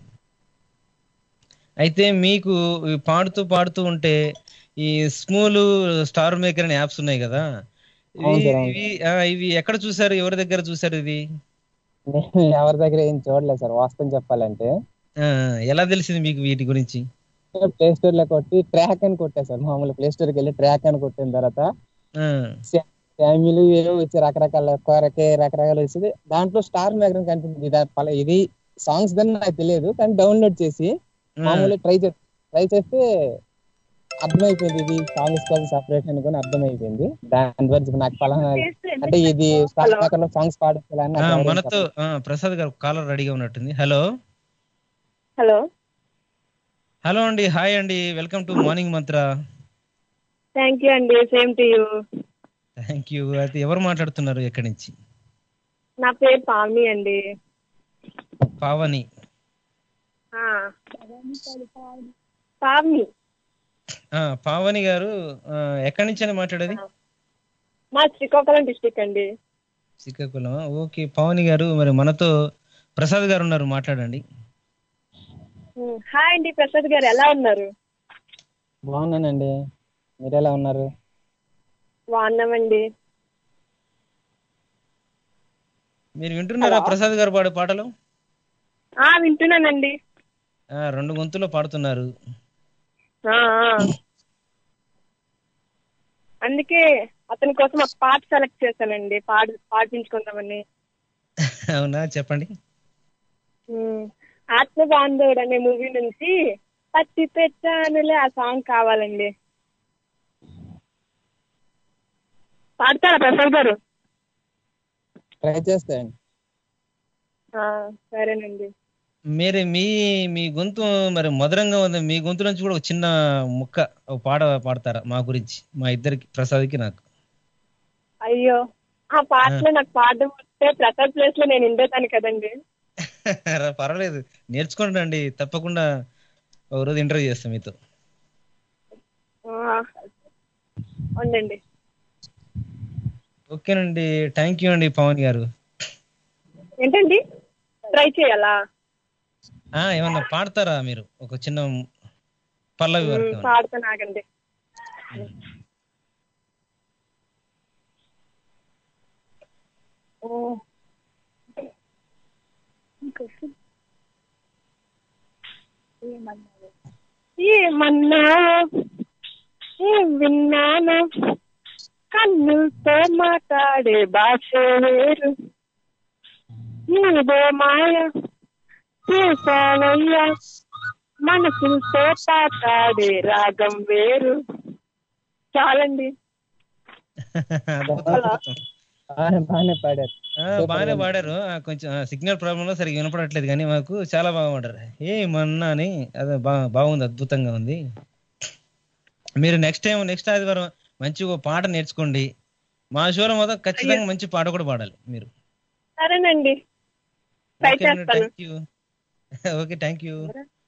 అయితే మీకు ఈ పాడుతూ పాడుతూ ఉంటే ఈ స్మూల్ స్టార్ మేకర్ అనే యాప్స్ ఉన్నాయి కదా ఇవి అవును సార్, అవును. ఇవి ఆ, ఇవి ఎక్కడ చూసారు ఎవరి దగ్గర చూసారు ఇది నేను ఎవరి దగ్గర ఏం చూడలేదు సార్ వాస్తవం చెప్పాలంటే ఆ, ఎలా తెలిసింది మీకు వీటి గురించి ప్లే స్టోర్ లో కొట్టి ట్రాక్ అని కొట్టా సార్ మామూలు ప్లే స్టోర్ కి వెళ్ళి ట్రాక్ అని కొట్టిన తర్వాత ఆ, ఫ్యామిలీ ఏవో వచ్చి రకరకాల కొరకే రకరకాలు వచ్చేది దాంట్లో స్టార్ మ్యాగ్రమ్ కనిపించింది ఇది పల- ఇది సాంగ్స్ దాన్ని నాకు తెలియదు కానీ డౌన్లోడ్ చేసి మామూలు ట్రై చే ట్రై చేస్తే అర్థమైపోయింది ఇది సాంగ్స్ కోసం సపరేట్ అనుకుని అర్థమైపోయింది దాని ద్వారా నాకు పలానా అంటే ఇది స్టార్ మ్యాగజైన్ లో సాంగ్స్ పాడుకోవాలని ఆ, నాకు ఎవరైనా మనతో ఆ, ప్రసాద్ గారు కాలర్ రెడీగా ఉన్నట్టుంది హలో హలో హలో అండి హాయ్ అండి welcome to morning Mantra thank you అండి same to you thank you అయితే ఎవరు మాట్లాడుతున్నారు ఎక్కడి నుంచి నా పేరు పావని అండి పావని ఆ. పావని ఆ, పావని గారు ఆ, ఎక్కడి నుంచి అని మాట్లాడేది మా శ్రీకాకుళం డిస్టిక్ అండి శ్రీకాకుళం ఓకే పావని గారు మరి మనతో ప్రసాద్ గారు ఉన్నారు మాట్లాడండి ఉమ్, హాయ్ అండి ప్రసాద్ గారు ఎలా ఉన్నారు బాగున్నానండి మీరు ఎలా ఉన్నారు బాగున్నామండి మీరు వింటున్నారా ప్రసాద్ గారు పాడే పాటలు ఆ వింటున్నానండి ఆ, రెండు గొంతులో పాడుతున్నారు ఆ, ఆ. అందుకే అతని కోసం ఒక పాట సెలెక్ట్ చేశానండి పాట పాటించుకుందామని అవునా చెప్పండి ఉమ్, ఆత్మ బాంధవుడు అనే మూవీ నుంచి పత్తి పెట్టానులే ఆ సాంగ్ కావాలండి పాడతారా ప్రసాద్ గారు ట్రై చేస్తాయండి ఆ, సరేనండి మీరు మీ మీ గొంతు మరి మధురంగా ఉంది మీ గొంతు నుంచి కూడా ఒక చిన్న ముక్క ఒక పాట పాడతారా మా గురించి మా ఇద్దరికి ప్రసాద్కి నాకు అయ్యో ఆ పాటలో నాకు పాడడం వస్తే ప్రసాద్ ప్లేస్ లో నేను ఉండేదాన్ని కదండి పర్వాలేదు నేర్చుకోండి అండి తప్పకుండా ఒక రోజు ఇంటర్వ్యూ చేస్తాం మీతో ఆ, ఉండండి ఓకేనండి థ్యాంక్ యూ అండి పవన్ గారు ఏంటండి ట్రై చేయాలా ఆ ఏమన్నా పాడతారా మీరు ఒక చిన్న పల్లవి వరకు ఉమ్, ఏమన్నా? పాడతాను ఆగండి ఓ. ఏమన్నావో ఏం విన్నాను కన్నులతో మాట్లాడే భాష వేరు నీదే మాయ చేసావయ్యా మనసులతో మాట్లాడే రాగం వేరు చాలండి అద్భుతం, అద్భుతం. బాగానే బాగానే పాడారు ఆ, బాగానే పాడారు ఆ, కొంచెం సిగ్నల్ ప్రాబ్లం లో సరిగ్గా వినపడట్లేదు కానీ మాకు చాలా బాగా పాడారు ఏమన్నా అని అదే బా- బాగుంది అద్భుతంగా ఉంది మీరు నెక్స్ట్ టైం నెక్స్ట్ ఆదివారం మంచి ఒక పాట నేర్చుకోండి మా షోలో మొత్తం ఖచ్చితంగా మంచి పాట కూడా పాడాలి మీరు సరేనండి ట్రై చేస్తాను thank you okay thank you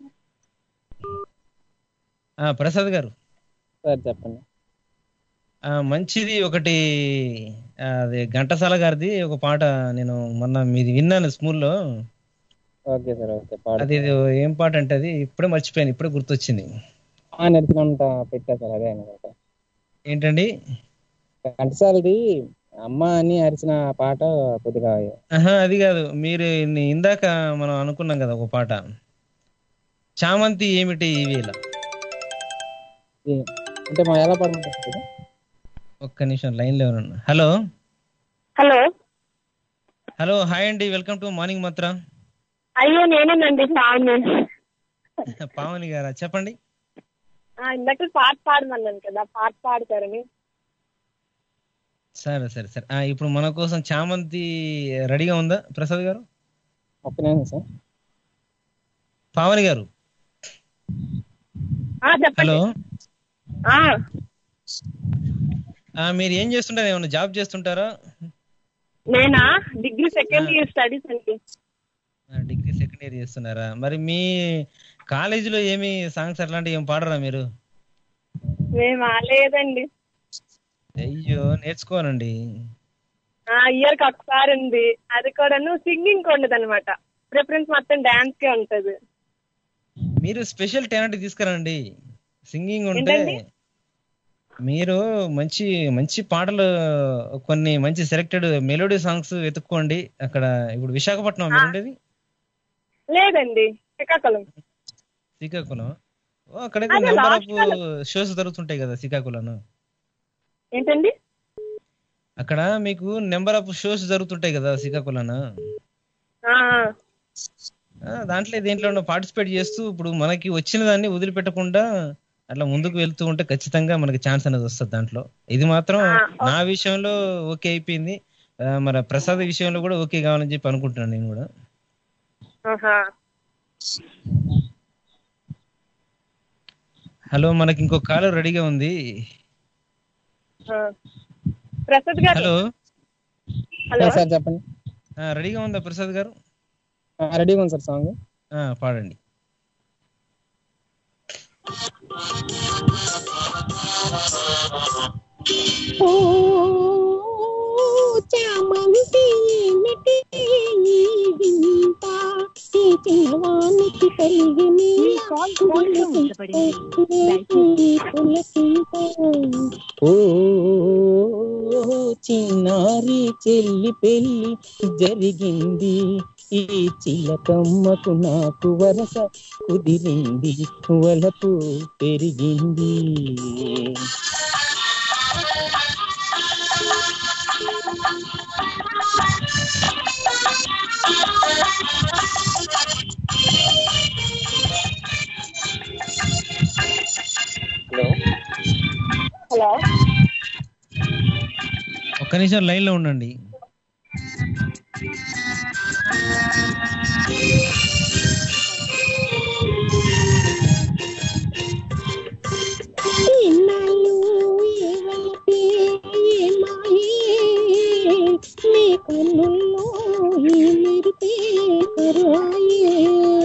Prasad గారు సార్ చెప్పండి ఆ, మంచిది ఒకటి ఆ, అది ఘంటసాల గారిది ఒక పాట నేను మొన్న మీది విన్నాను స్కూల్లో ఓకే సార్ ఓకే పాడు అది ఇది ఏం పాట అంటే అది ఇప్పుడే మర్చిపోయాను ఇప్పుడే గుర్తొచ్చింది ఆ, నడిచినంత పెట్టా సార్ అదే అనమాట ఏంటండి ఘంటసాలది అమ్మ అని అరిచిన పాట కొద్దిగా ఆహా అది కాదు మీరు ఇన్ని- ఇందాక మనం అనుకున్నాం కదా ఒక పాట చామంతి ఏమిటి ఈ వేళ ఈ- అంటే మా ఎలా పాడమంటారు సార్? ఒక్క నిమిషం లైన్ లో ఉన్నా హలో హలో హలో హాయ్ అండి వెల్కమ్ టు మార్నింగ్ మాత్ర అయ్యో నేనేనండి పావని పావని గారా చెప్పండి ఆ, ఇందాక పాట పాడమన్నాను కదా పాట పాడతారని సరే సరే సరే ఆ, ఇప్పుడు మన కోసం చామంతి రెడీగా ఉందా ప్రసాద్ గారు ఒక్క నిమిషం సార్ పావని గారు ఆ, చెప్పండి హలో ఆ, ఆ, మీరు ఏం చేస్తుంటారు ఏమన్నా జాబ్ చేస్తుంటారా నేనా డిగ్రీ సెకండ్ ఇయర్ స్టడీస్ అండి ఆ, డిగ్రీ సెకండ్ ఇయర్ చేస్తున్నారా మరి మీ కాలేజీలో ఏమి సాంగ్స్ అట్లాంటివి ఏం పాడరా మీరు మేము లేదండి అయ్యో నేర్చుకోనండి ఆ ఇయర్ కి ఒకసారి ఉంది అది కూడాను సింగింగ్ ఉండదు అనమాట ప్రిఫరెన్స్ మొత్తం డాన్స్ కే ఉంటది మీరు స్పెషల్ టాలెంట్ తీసుకురండి సింగింగ్ ఉంటే ఏంటండి? మీరు మంచి మంచి పాటలు కొన్ని మంచి సెలెక్టెడ్ మెలోడీ సాంగ్స్ వెతుక్కోండి అక్కడ ఇప్పుడు విశాఖపట్నం మీరు ఉండేది లేదండి శ్రీకాకుళం శ్రీకాకుళం ఓ, అక్కడ అదే నెంబర్ last ఆఫ్ షోస్ జరుగుతుంటాయి కదా శ్రీకాకుళం ఏంటండి అక్కడ మీకు నెంబర్ ఆఫ్ షోస్ జరుగుతుంటాయి కదా శ్రీకాకుళం ఆ, ఆ, దాంట్లో దేంట్లో పార్టిసిపేట్ చేస్తూ ఇప్పుడు మనకి వచ్చిన దాన్ని వదిలిపెట్టకుండా అట్లా ముందుకు వెళ్తూ ఉంటే ఖచ్చితంగా మనకి ఛాన్స్ అనేది వస్తుంది దాంట్లో ఇది మాత్రం నా విషయంలో ఓకే అయిపోయింది ఆ, మన ప్రసాద్ విషయంలో కూడా ఓకే కావాలని చెప్పి అనుకుంటున్నాను నేను కూడా ఆహా. హలో మనకి ఇంకో కాల్ రెడీగా ఉంది ఆ. ప్రసాద్ గారు హలో హలో సార్ చెప్పండి ఆ, రెడీగా ఉందా ప్రసాద్ గారు రెడీగా ఉంది సార్ సాంగ్ ఆ, పాడండి ఓ చామంతి ఏమిటి ఈ వింత ఈ చిన్నవానికి కలిగిన పులకింత ఓ చిన్నారి చెల్లి పెళ్లి జరిగింది ఈ చిలకమ్మకు నాకు వరస కుదిరింది వలపు పెరిగింది హలో హలో ఒక్క నిమిషం లైన్ లో ఉండండి ఇన్నాళ్ళు ఏవలపే ఏమాయే నీ కన్నుల్లో ఈ మెరిపే కరాయే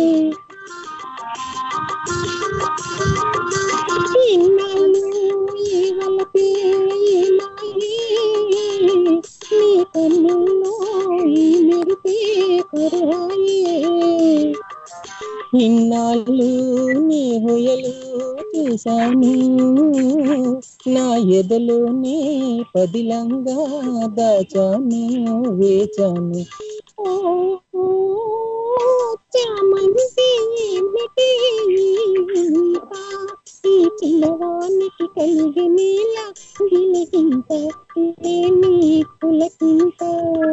ఇన్నాళ్ళు ఏవలపే ఏమాయే నీ కన్నుల్లో ఈ మెరిపే కరాయే ఇన్నాళ్ళు నీ హొయలు చూశాను నా ఎదలోనే పదిలంగా దాచాను వేచాను చామంతి ఏమిటి ఇంత? ఈ చిన్నవానికి కలిగినేలా గిలిగింత ఏమి పులకింత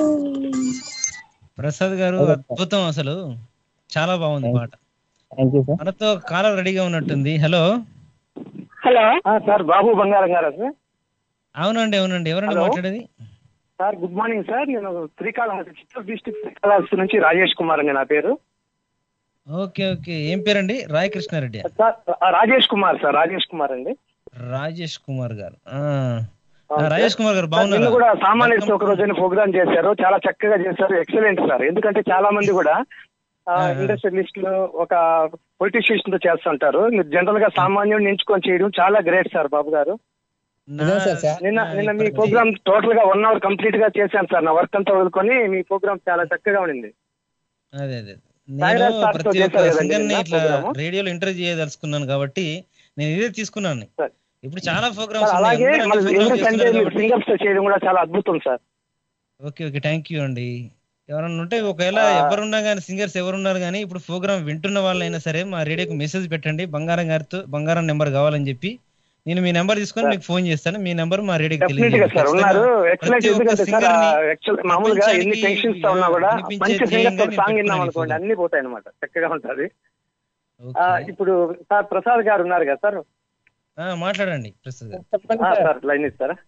ప్రసాద్ గారు అద్భుతం అసలు చాలా బాగుంది పాట థ్యాంక్ యూ సార్ మనతో కాలర్ రెడీగా ఉన్నట్టుంది హలో హలో సార్ బాబు బంగారం గారా సార్ అవునండి అవునండి ఎవరండి హలో. మాట్లాడేది సార్ గుడ్ మార్నింగ్ సార్ నేను శ్రీకాళహస్తి చిత్తూరు డిస్టిక్ శ్రీకాళహస్తి నుంచి రాజేష్ కుమార్ అండి నా పేరు ఓకే ఓకే ఏం పేరండి రాయ్ కృష్ణారెడ్డి సార్ ఆ, రాజేష్ కుమార్ సార్ రాజేష్ కుమార్ అండి రాజేష్ కుమార్ గారు ఆ. ఆ, అవును రాజేష్ సార్. కుమార్ గారు సార్, నిన్న కూడా బాగున్నారా సామాన్యులతో ఒక రోజైన ప్రోగ్రామ్ చేశారు చాలా చక్కగా చేశారు ఎక్సలెంట్ సార్ ఎందుకంటే చాలా మంది కూడా ఇండస్ట్రియలిస్టులు ఒక పొలిటీషియన్స్ తో చేస్తుంటారు మీరు జనరల్ గా సామాన్యుడిని ఎంచుకొని చేయడం చాలా గ్రేట్ సార్ బాబు గారు నిన్న నిన్న మీ ప్రోగ్రామ్ టోటల్ గా వన్ అవర్ కంప్లీట్ గా చేశాను సార్ నా వర్క్ అంతా వదులుకొని మీ ప్రోగ్రామ్ చాలా చక్కగా ఉండింది అదే అదే నేను సాయిరాజ్ సార్ తో ప్రతి ఒక్క చేశారు కదండి సింగర్ ని నిన్న ఇట్లా ప్రోగ్రాము? రేడియోలో ఇంటర్వ్యూ చేయదలుచుకున్నాను కాబట్టి నేను ఇదే తీసుకున్నాను ఇప్పుడు చాలా సార్ ప్రోగ్రామ్స్ అలాగే మళ్ళీ ఎవరి సండే మీరు సింగర్స్ తో చేయడం కూడా చాలా అద్భుతం sir okay okay thank you అండి ఎవరన్నా ఉంటే ఒకవేళ ఎవరున్నా కానీ సింగర్స్ ఎవరున్నారు కానీ ఇప్పుడు ప్రోగ్రామ్ వింటున్న వాళ్ళైనా సరే మా రేడియోకి మెసేజ్ పెట్టండి బంగారం గారితో బంగారం నెంబర్ కావాలని చెప్పి నేను మీ నెంబర్ తీసుకొని మీకు ఫోన్ చేస్తాను మీ నెంబర్ మా రేడియోకి డెఫినెట్ గా సార్ ఉన్నారు ఎక్సలెంట్ ప్రతి ఒక్క ఎందుకంటే సార్ singer ని యాక్చువల్ మామూలుగా ఎన్ని ప్రపంచానికి టెన్షన్స్ తో ఉన్నా కూడా వినిపించే మంచి సింగర్ ధ్యేయంగా తో నేను సాంగ్ విన్నాం పెట్టుకున్నాను ఈ అనుకోండి program. అన్ని పోతాయి అనమాట చక్కగా ఉంటది ఆ, ఇప్పుడు సార్ ప్రసాద్ గారు ఉన్నారు కదా సార్ ఆ, మాట్లాడండి ప్రసాద్ గారు ఆ, సార్ లైన్ ఇస్తారా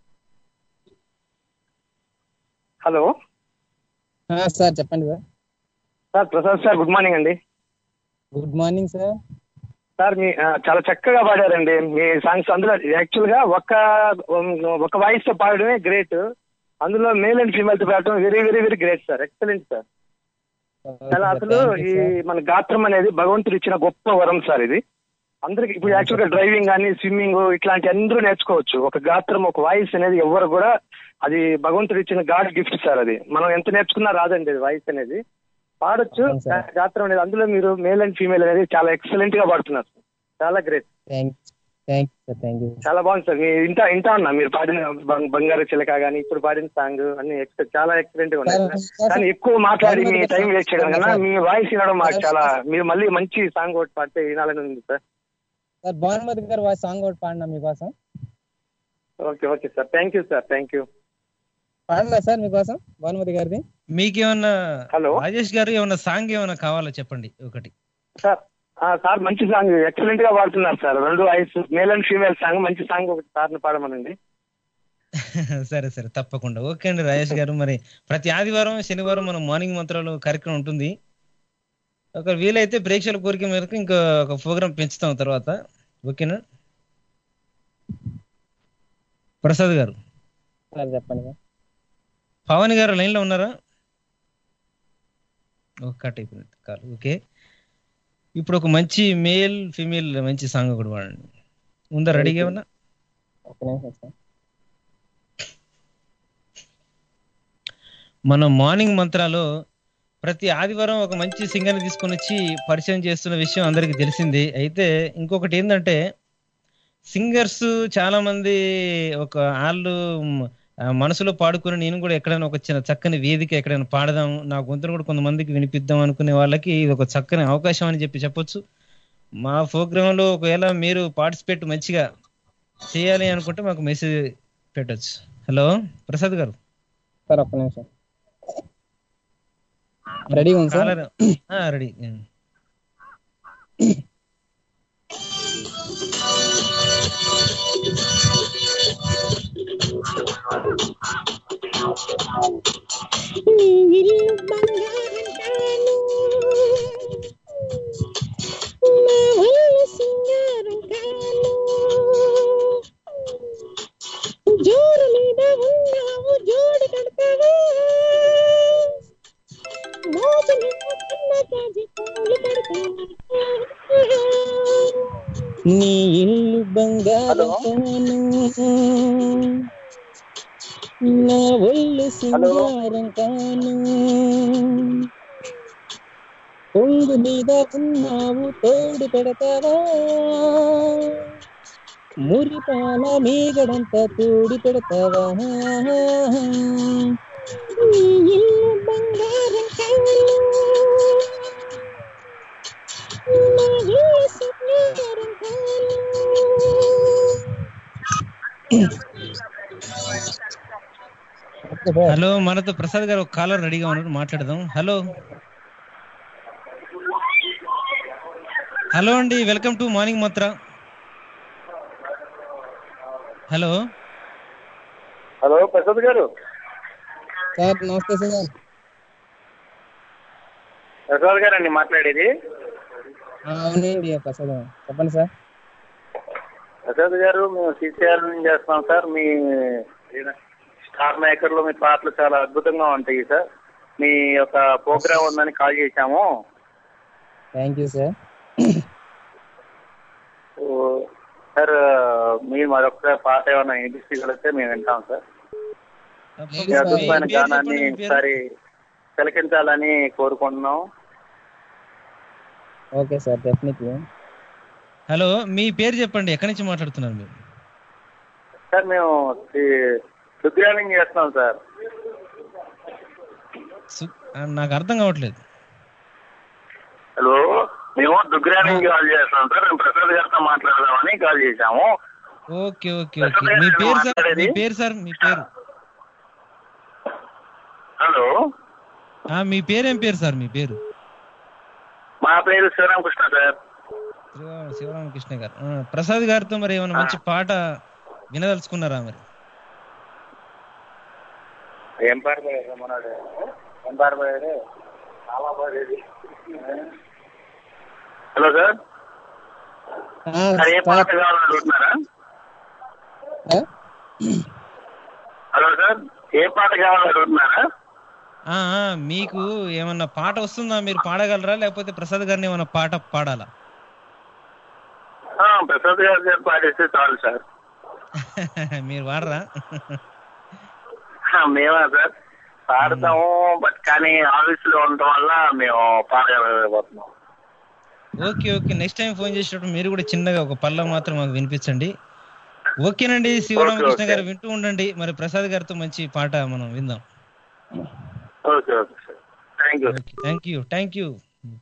హలో సార్ చెప్పండి sir sir Prasad sir good morning అండి గుడ్ మార్నింగ్ సార్ సార్ మీ ఆ, చాలా చక్కగా పాడారండి మీ సాంగ్స్ అందులో యాక్చువల్ గా ఒక ఒక వాయిస్ తో పాడడమే గ్రేట్ అందులో మేల్ అండ్ ఫీమేల్ తో పాడటం very very very great sir excellent sir చాలా అసలు ఈ మన గాత్రం అనేది భగవంతుడు ఇచ్చిన గొప్ప వరం సార్ ఇది అందరికి ఇప్పుడు యాక్చువల్ గా డ్రైవింగ్ కానీ స్విమ్మింగ్ ఇట్లాంటి అందరూ నేర్చుకోవచ్చు ఒక గాత్రం ఒక వాయిస్ అనేది ఎవరు కూడా అది భగవంతుడు ఇచ్చిన గాడ్ గిఫ్ట్ సార్ అది మనం ఎంత నేర్చుకున్నా రాదండి వాయిస్ అనేది పాడొచ్చు గాత్రం అనేది అందులో మీరు మేల్ అండ్ ఫీమేల్ అనేది చాలా ఎక్సలెంట్ గా పాడుతున్నారు చాలా great thank thank you sir thank you చాలా బాగుంది సార్ మీ ఇంటా ఇంటా ఉన్నా మీరు పాడిన బం- బంగారు చిలక కానీ ఇప్పుడు పాడిన సాంగ్ అన్ని ఎక్స్ చాలా ఎక్సలెంట్ గా ఉన్నాయి కానీ ఎక్కువ మాట్లాడి మీ టైం వేస్ట్ చేయడం కన్నా మీ వాయిస్ వినడం మాకు చాలా మీరు మళ్ళీ మంచి సాంగ్ ఒకటి పాడితే వినాలని ఉంది సార్ సార్ భానుమతి గారు వాయిస్ సాంగ్ ఒకటి పాడినా మీకోసం okay okay sir thank you sir thank you పాడలా సార్ మీకోసం భానుమతి గారిది మీకేమన్నా హలో రాజేష్ గారు ఏమన్నా సాంగ్ ఏమన్నా కావాలో చెప్పండి ఒకటి సార్ ఆ, సార్ మంచి సాంగ్ ఎక్సలెంట్ గా పాడుతున్నారు సార్ రెండు ఐస్ మేల్ అండ్ ఫీమేల్ సాంగ్ మంచి సాంగ్ ఒకటి సార్ని పాడమనండి సరే సరే తప్పకుండా ఓకే అండి రాజేష్ గారు మరి ప్రతి ఆదివారం శనివారం మనం మార్నింగ్ మంత్రాలు కార్యక్రమం ఉంటుంది ఒక వీలైతే ప్రేక్షకుల కోరిక మేరకు ఇంకా ఒక ప్రోగ్రామ్ పెంచుతాం తర్వాత ఓకేనా ప్రసాద్ గారు సార్ చెప్పండి సార్ పవన్ గారు లైన్ లో ఉన్నారా ఒక కట్ అయిపోయింది కాల్ ఓకే ఇప్పుడు ఒక మంచి మేల్ ఫీమేల్ మంచి సాంగ్ ఒకటి పాడండి ఉందా రెడీగా ఏమన్నా ఒక నిమిషం సార్ మన మార్నింగ్ మంత్రాలో ప్రతి ఆదివారం ఒక మంచి సింగర్ని తీసుకొని వచ్చి పరిచయం చేస్తున్న విషయం అందరికీ తెలిసింది అయితే ఇంకొకటి ఏంటంటే సింగర్స్ చాలా మంది ఒక వాళ్ళు మ్, ఆ, మనసులో పాడుకుని నేను కూడా ఎక్కడైనా ఒక చిన్న చక్కని వేదిక ఎక్కడైనా పాడదాం నా గొంతును కూడా కొంతమందికి వినిపిద్దాం అనుకునే వాళ్ళకి ఇది ఒక చక్కని అవకాశం అని చెప్పి చెప్పొచ్చు మా ప్రోగ్రామ్ లో ఒకవేళ మీరు పార్టిసిపేట్ మంచిగా చేయాలి అనుకుంటే మాకు మెసేజ్ పెట్టొచ్చు హలో ప్రసాద్ గారు సార్ ఒక్క నిమిషం రెడీగా ఉంది సార్ కాలర్ రెడీ నీ ఇల్లు బంగారం కాను నా వల్ల సింగారం కాను జోరు మీద ఉన్నావు జోడు కడతావా మోజు మీద చిన్న జాజి పూలు కడతావా నీ ఇల్లు బంగారం కాను నా ఒళ్ళు సింగారం కాను పొంగు మీద ఉన్నావు తోడు పెడతావా మురిపాల మీగడంతా తోడి పెడతావా నీ ఇల్లు బంగారం కాను నా ఇల్లు సింగారం కాను హలో మనతో ప్రసాద్ గారు ఒక కాలర్ రెడీగా ఉన్నారు మాట్లాడదాం హలో హలో అండి వెల్కమ్ టు మార్నింగ్ మంత్ర హలో హలో ప్రసాద్ గారు సార్ నమస్తే సార్ ప్రసాద్ గారు అండి మాట్లాడేది ఆ, అవునండి ప్రసాద్ చెప్పండి సార్ ప్రసాద్ గారు మేము సిసిఆర్ నుంచి చేస్తున్నాం సార్ మీ స్టార్ మేకర్ లో మీ పాటలు చాలా అద్భుతంగా ఉంటాయి సార్ మీ యొక్క ప్రోగ్రామ్ ఉందని కాల్ చేశాము థ్యాంక్ యూ సార్ ఓ, సార్ మీరు మరొక పాట ఏమైనా వినిపించగలిగితే మేము వింటాం సార్ మీ అద్భుతమైన గానాన్ని ఒకసారి తిలకించాలని కోరుకుంటున్నాం ఓకే సార్ డెఫినెట్లీ హలో మీ పేరు చెప్పండి ఎక్కడి నుంచి మాట్లాడుతున్నారు మీరు సార్ మేము రుద్రాలింగ్ చేస్తున్నాం సార్ సు- ఆ, నాకు అర్థం కావట్లేదు హలో మేము దుగ్రాలింగ్ కాల్ చేస్తున్నాం సార్ మేము ప్రసాద్ గారితో మాట్లాడదామని కాల్ చేశాము ఓకే ఓకే ఓకే మీ పేరు సార్ మీ పేరు సార్ మీ పేరు హలో ఆ, మీ పేరేం పేరు సార్ మీ పేరు మా పేరు శివరామకృష్ణ సార్ శివ- శివరామకృష్ణ గారు ఆ, ప్రసాద్ గారితో మరి ఏమైనా మంచి పాట వినదలుచుకున్నారా మరి ఏం పాట పాడారు మనోడు ఏం పాట పాడారు చాలా పాడేది హలో సార్ సార్ ఏ పాట కావాలని అడుగుతున్నారా హలో సార్ ఏ పాట కావాలని అడుగుతున్నారా ఆ, ఆ, మీకు ఏమన్నా పాట వస్తుందా మీరు పాడగలరా లేకపోతే ప్రసాద్ గారిని ఏమన్నా పాట పాడాలా ఆ, ప్రసాద్ గారు గారు పాడేస్తే చాలు సార్ మీరు వాడరా ఆ, మేమా సార్ పాడతాము బట్ కానీ ఆఫీస్ లో ఉండటం వల్ల మేము పాడలేకపోతున్నాం okay okay next time phone చేసేటప్పుడు మీరు కూడా చిన్నగా ఒక పల్ల మాత్రం మాకు వినిపించండి ఓకేనండి శివరామకృష్ణ ఓకే. గారు వింటూ ఉండండి మరి ప్రసాద్ గారితో మంచి పాట మనం విందాం okay okay sir thank you thank you thank you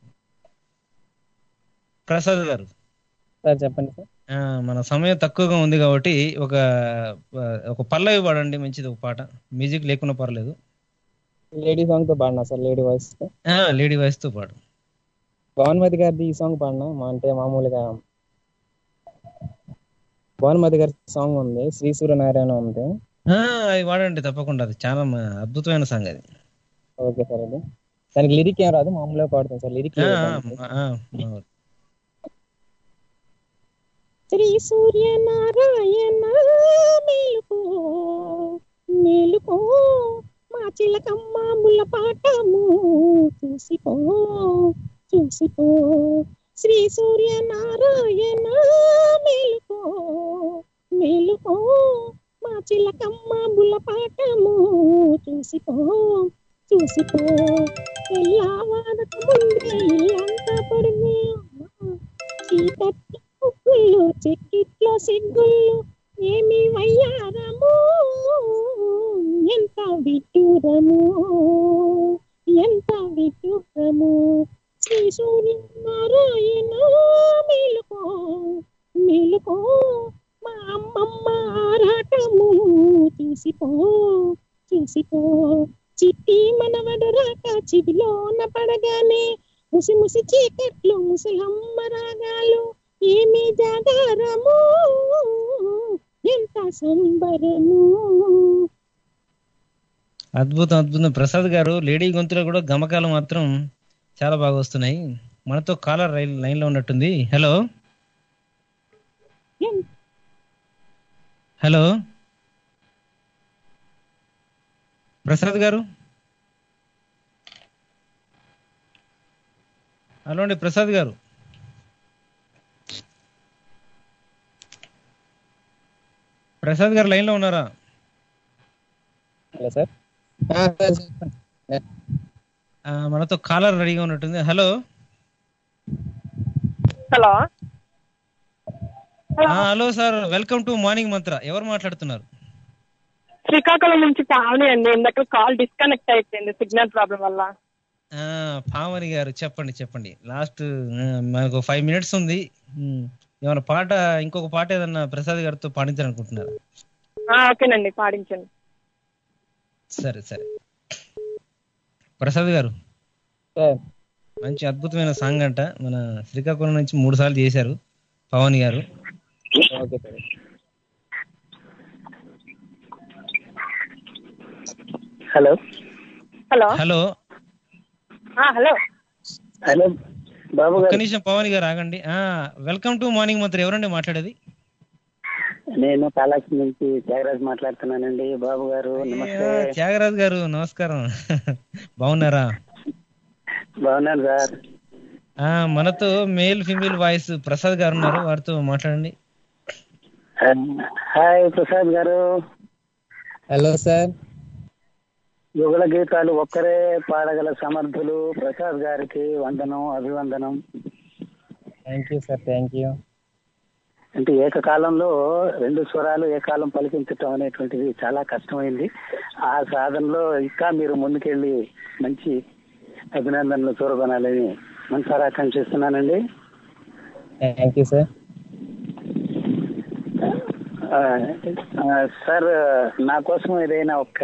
Prasad గారు సార్ చెప్పండి సార్ ఆ, మన సమయం తక్కువగా ఉంది కాబట్టి ఒక ఒక పల్లవి పాడండి మంచిది ఒక పాట మ్యూజిక్ లేకుండా పర్లేదు లేడీ సాంగ్ తో పాడినా సార్ లేడీ వాయిస్ తో లేడీ వాయిస్ తో పాడు భానుమతి గారిది ఈ సాంగ్ పాడినా మా అంటే మామూలుగా భానుమతి గారి సాంగ్ ఉంది శ్రీ సూర్యనారాయణ ఉంది ఆ, అది వాడండి తప్పకుండా అది చాలా మ- అద్భుతమైన సాంగ్ అది ఓకే సార్ అది దానికి లిరిక్ ఏం రాదు మామూలుగా పాడుతాం సార్ లిరిక్ ఆ, ఆ, ఆ, శ్రీ సూర్యనారాయణ మేలుకో మేలుకో మా చిలకమ్మ ముల్ల పాఠము చూసిపో చూసిపో శ్రీ సూర్య నారాయణ మేలుకో మేలుకో మా చిలకమ్మ ముల్ల పాఠము చూసిపో చూసిపో తెల్లవారక ముందే ఇల్లంతా పడుగు చీకట్లో ముగ్గులు చెక్కిట్లో సిగ్గులు ఏమి వయ్యారము ఎంత విడ్డూరము ఎంత విడ్డూరము శ్రీ సూర్యనారాయణ మేలుకో మేలుకో మా అమ్మమ్మ ఆరాటము చూసిపో చూసిపో చిట్టి మనవడు రాక చివిలోన పడగానే ముసి ముసి చీకట్లు ముసలమ్మ రాగాలు ఏమి జాగారము ఎంత సంబరము అద్భుతం అద్భుతం ప్రసాద్ గారు లేడీ గొంతులో కూడా గమకాలు మాత్రం చాలా బాగా వస్తున్నాయి మనతో కాలర్ రైల్ లైన్ లో ఉన్నట్టుంది హలో హలో ప్రసాద్ గారు హలో అండి ప్రసాద్ గారు ప్రసాద్ గారు లైన్ లో ఉన్నారా హలో సార్ ఆ, మనతో కాలర్ రెడీగా ఉన్నట్టుంది హలో హలో ఆ, hello sir welcome to morning Mantra ఎవరు మాట్లాడుతున్నారు శ్రీకాకుళం నుంచి పావని అండి ఇందాక కాల్ డిస్కనెక్ట్ అయిపోయింది సిగ్నల్ ప్రాబ్లం వల్ల ఆ, పావని గారు చెప్పండి చెప్పండి లాస్ట్ మనకు ఫైవ్ మినిట్స్ ఉంది ఉమ్, ఏమైనా పాట ఇంకొక పాట ఏదన్నా ప్రసాద్ గారితో పాడించాలనుకుంటున్నారా ఆ, ఓకేనండి పాడించండి సరే సరే ప్రసాద్ గారు సార్ మంచి అద్భుతమైన సాంగ్ అంట మన శ్రీకాకుళం నుంచి మూడు సార్లు చేశారు పవన్ గారు okay sir hello hello hello ఆ, హలో హలో బాబు ఒక్క గారు నిమిషం పవన్ గారు ఆగండి ఆ వెల్కమ్ టు మార్నింగ్ మంత్రి ఎవరండి మాట్లాడేది నేను కాళాక్షి నుంచి త్యాగరాజ్ మాట్లాడుతున్నానండి బాబు గారు నమస్తే ఆ, త్యాగరాజ్ గారు నమస్కారం బాగున్నారా బాగున్నాను సార్ ఆ మనతో మేల్ ఫీమేల్ వాయిస్ ప్రసాద్ గారు ఉన్నారు వారితో మాట్లాడండి హాయ్ ప్రసాద్ గారు హలో సార్ యుగల గీతాలు ఒక్కరే పాడగల సమర్థులు ప్రసాద్ గారికి వందనం అభివందనం thank you sir thank you అంటే ఏకకాలంలో రెండు స్వరాలు ఏకాలం పలికించటం అనేటువంటిది చాలా కష్టమైంది ఆ సాధనలో ఇంకా మీరు ముందుకెళ్ళి మంచి అభినందనలు చూరగొనాలని మనసారా ఆకాంక్షిస్తున్నానండి థ్యాంక్ యూ సార్ ఆ, ఆ, సార్ నా కోసం ఏదైనా ఒక్క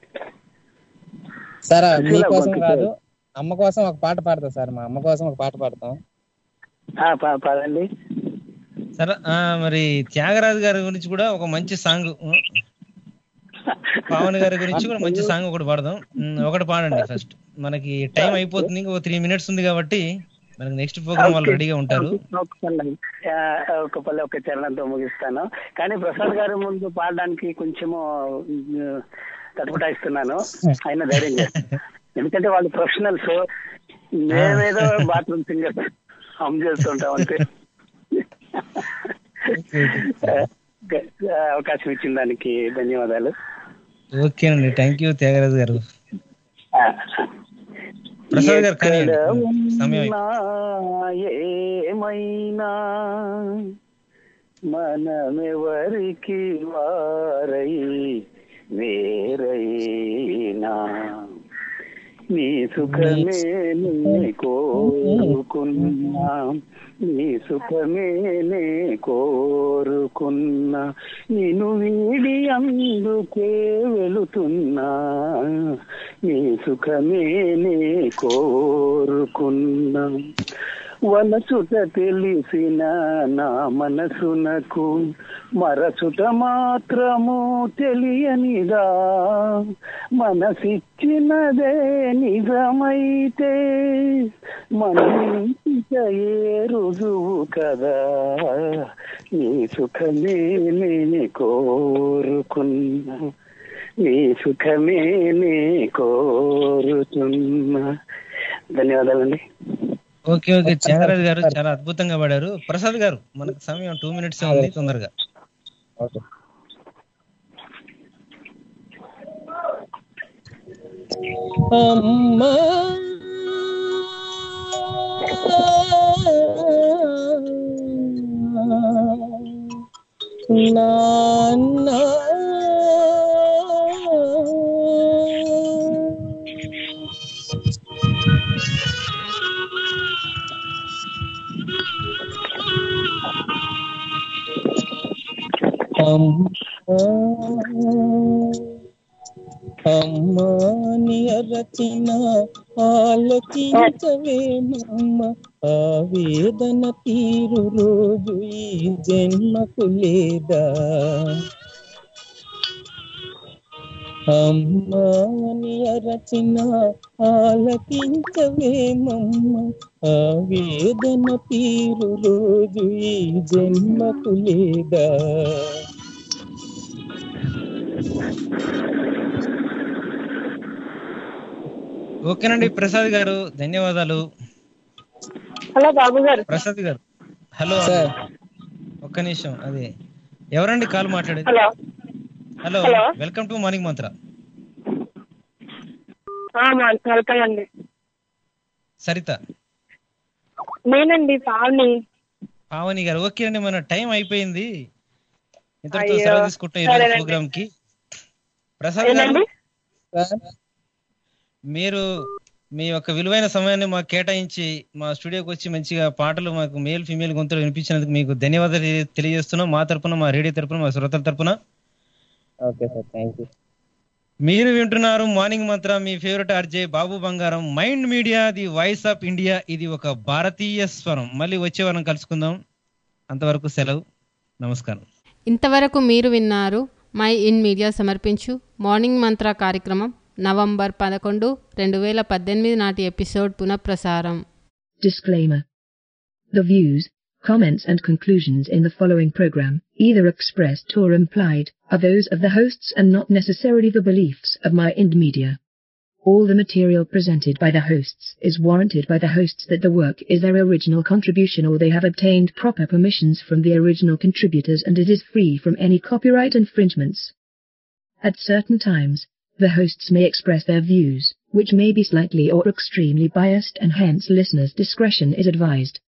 సార్ సుశీల మీకోసం గొంతుకు- కాదు అమ్మ కోసం ఒక పాట పాడతా సార్ మా అమ్మ కోసం ఒక పాట పాడతాం ఆ, పా- పాడండి సరే ఆ, మరి త్యాగరాజు గారి గురించి కూడా ఒక మంచి సాంగ్ పవన్ గారి గురించి కూడా మంచి సాంగ్ ఒకటి పాడదాం ఉమ్, ఒకటి పాడండి ఫస్ట్ మనకి టైం అయిపోతుంది ఇంకొక త్రీ మినిట్స్ ఉంది కాబట్టి మనకి నెక్స్ట్ ప్రోగ్రామ్ వాళ్ళు రెడీగా ఉంటారు ఒక పల్లె ఆ, ఒక పల్లె ఒక చరణంతో ముగిస్తాను కానీ ప్రసాద్ గారి ముందు పాడడానికి కొంచెము ఉమ్, తటపటాయిస్తున్నాను ఆయన ధైర్యం చేస్తాను ఎందుకంటే వాళ్ళు ప్రొఫెషనల్స్ మేమేదో బాత్రూమ్ సింగర్ హమ్ చేస్తుంటాం అంతే ఆ, అవకాశం ఇచ్చిన దానికి ధన్యవాదాలు ఓకేనండి థ్యాంక్ యూ త్యాగరాజు గారు ప్రసాద్ గారు కానీ ఎక్కడ సమయం ఉన్నా ఏమైనా మనమెవరికి వారై వేరైనా నీ సుఖమే నే కోరుకున్నా నీ సుఖమే నే కోరుకున్నా నిన్ను వీడి అందుకే వెళుతున్నా నీ సుఖమే నే కోరుకున్నా వలచుట తెలిసిన నా మనసునకు మరచుట మాత్రము తెలియనిదా మనసిచ్చినదే నిజమైతే మన్నించ ఏ రుజువు కదా నీ సుఖమే నే కోరుకున్నా నీ సుఖమే నే కోరుతున్నా ధన్యవాదాలండి ఓకే ఓకే త్యాగరాజు గారు చాలా అద్భుతంగా పాడారు ప్రసాద్ గారు మనకు సమయం టూ మినిట్స్ ఉంది తొందరగా ఓకే అమ్మా నాన్న అమ్మా అమ్మాని రచన ఆలోచించవేమమ్మ ఆవేదన తీరు రోజు ఈ జన్మకు లేదా అమ్మాని రచన ఆలకించవేమమ్మ ఆవేదన తీరు రోజు ఈ జన్మకు లేదా ఓకేనండి ప్రసాద్ గారు ధన్యవాదాలు హలో బాబు గారు ప్రసాద్ గారు హలో ఒక్క నిమిషం అదే ఎవరండి కాల్ మాట్లాడేది hello hello hello. Welcome to morning Mantra welcome అండి సరిత నేనండి పావని పావని గారు ఓకే అండి మన టైం అయిపోయింది ఇంతటితో అయ్యో, సెలవు తీసుకుంటాం ఈరోజు సరేనండి. ప్రోగ్రామ్ కి ప్రసాద్ గారు ఏంటండి మీరు మీ యొక్క విలువైన సమయాన్ని మాకు కేటాయించి మా స్టూడియోకి వచ్చి మంచిగా పాటలు మాకు మేల్ ఫీమేల్ గొంతులు వినిపించినందుకు మీకు ధన్యవాదాలు తెలియ- తెలియజేస్తున్నాం మా తరపున మా రేడియో తరపున మా శ్రోతల తరపున ఓకే సార్ థ్యాంక్ యూ మీరు వింటున్నారు మార్నింగ్ మంత్ర మీ favourite RJ Babu Bangaram mind media the voice of India ఇది ఒక భారతీయ స్వరం మళ్ళీ వచ్చే వారం కలుసుకుందాం అంతవరకు సెలవు నమస్కారం ఇంతవరకు మీరు విన్నారు మై ఇన్ మీడియా సమర్పించు మార్నింగ్ మంత్ర కార్యక్రమం నవంబర్ పదకొండు రెండు వేల పద్దెనిమిది నాటి ఎపిసోడ్ పునఃప్రసారం Disclaimer. The views, comments and conclusions in the following program, either expressed or implied, are those of the hosts and not necessarily the beliefs of My Ind Media. All the material presented by the hosts is warranted by the hosts that the work is their original contribution or they have obtained proper permissions from the original contributors and it is free from any copyright infringements. At certain times, the hosts may express their views, which may be slightly or extremely biased and hence listeners' discretion is advised.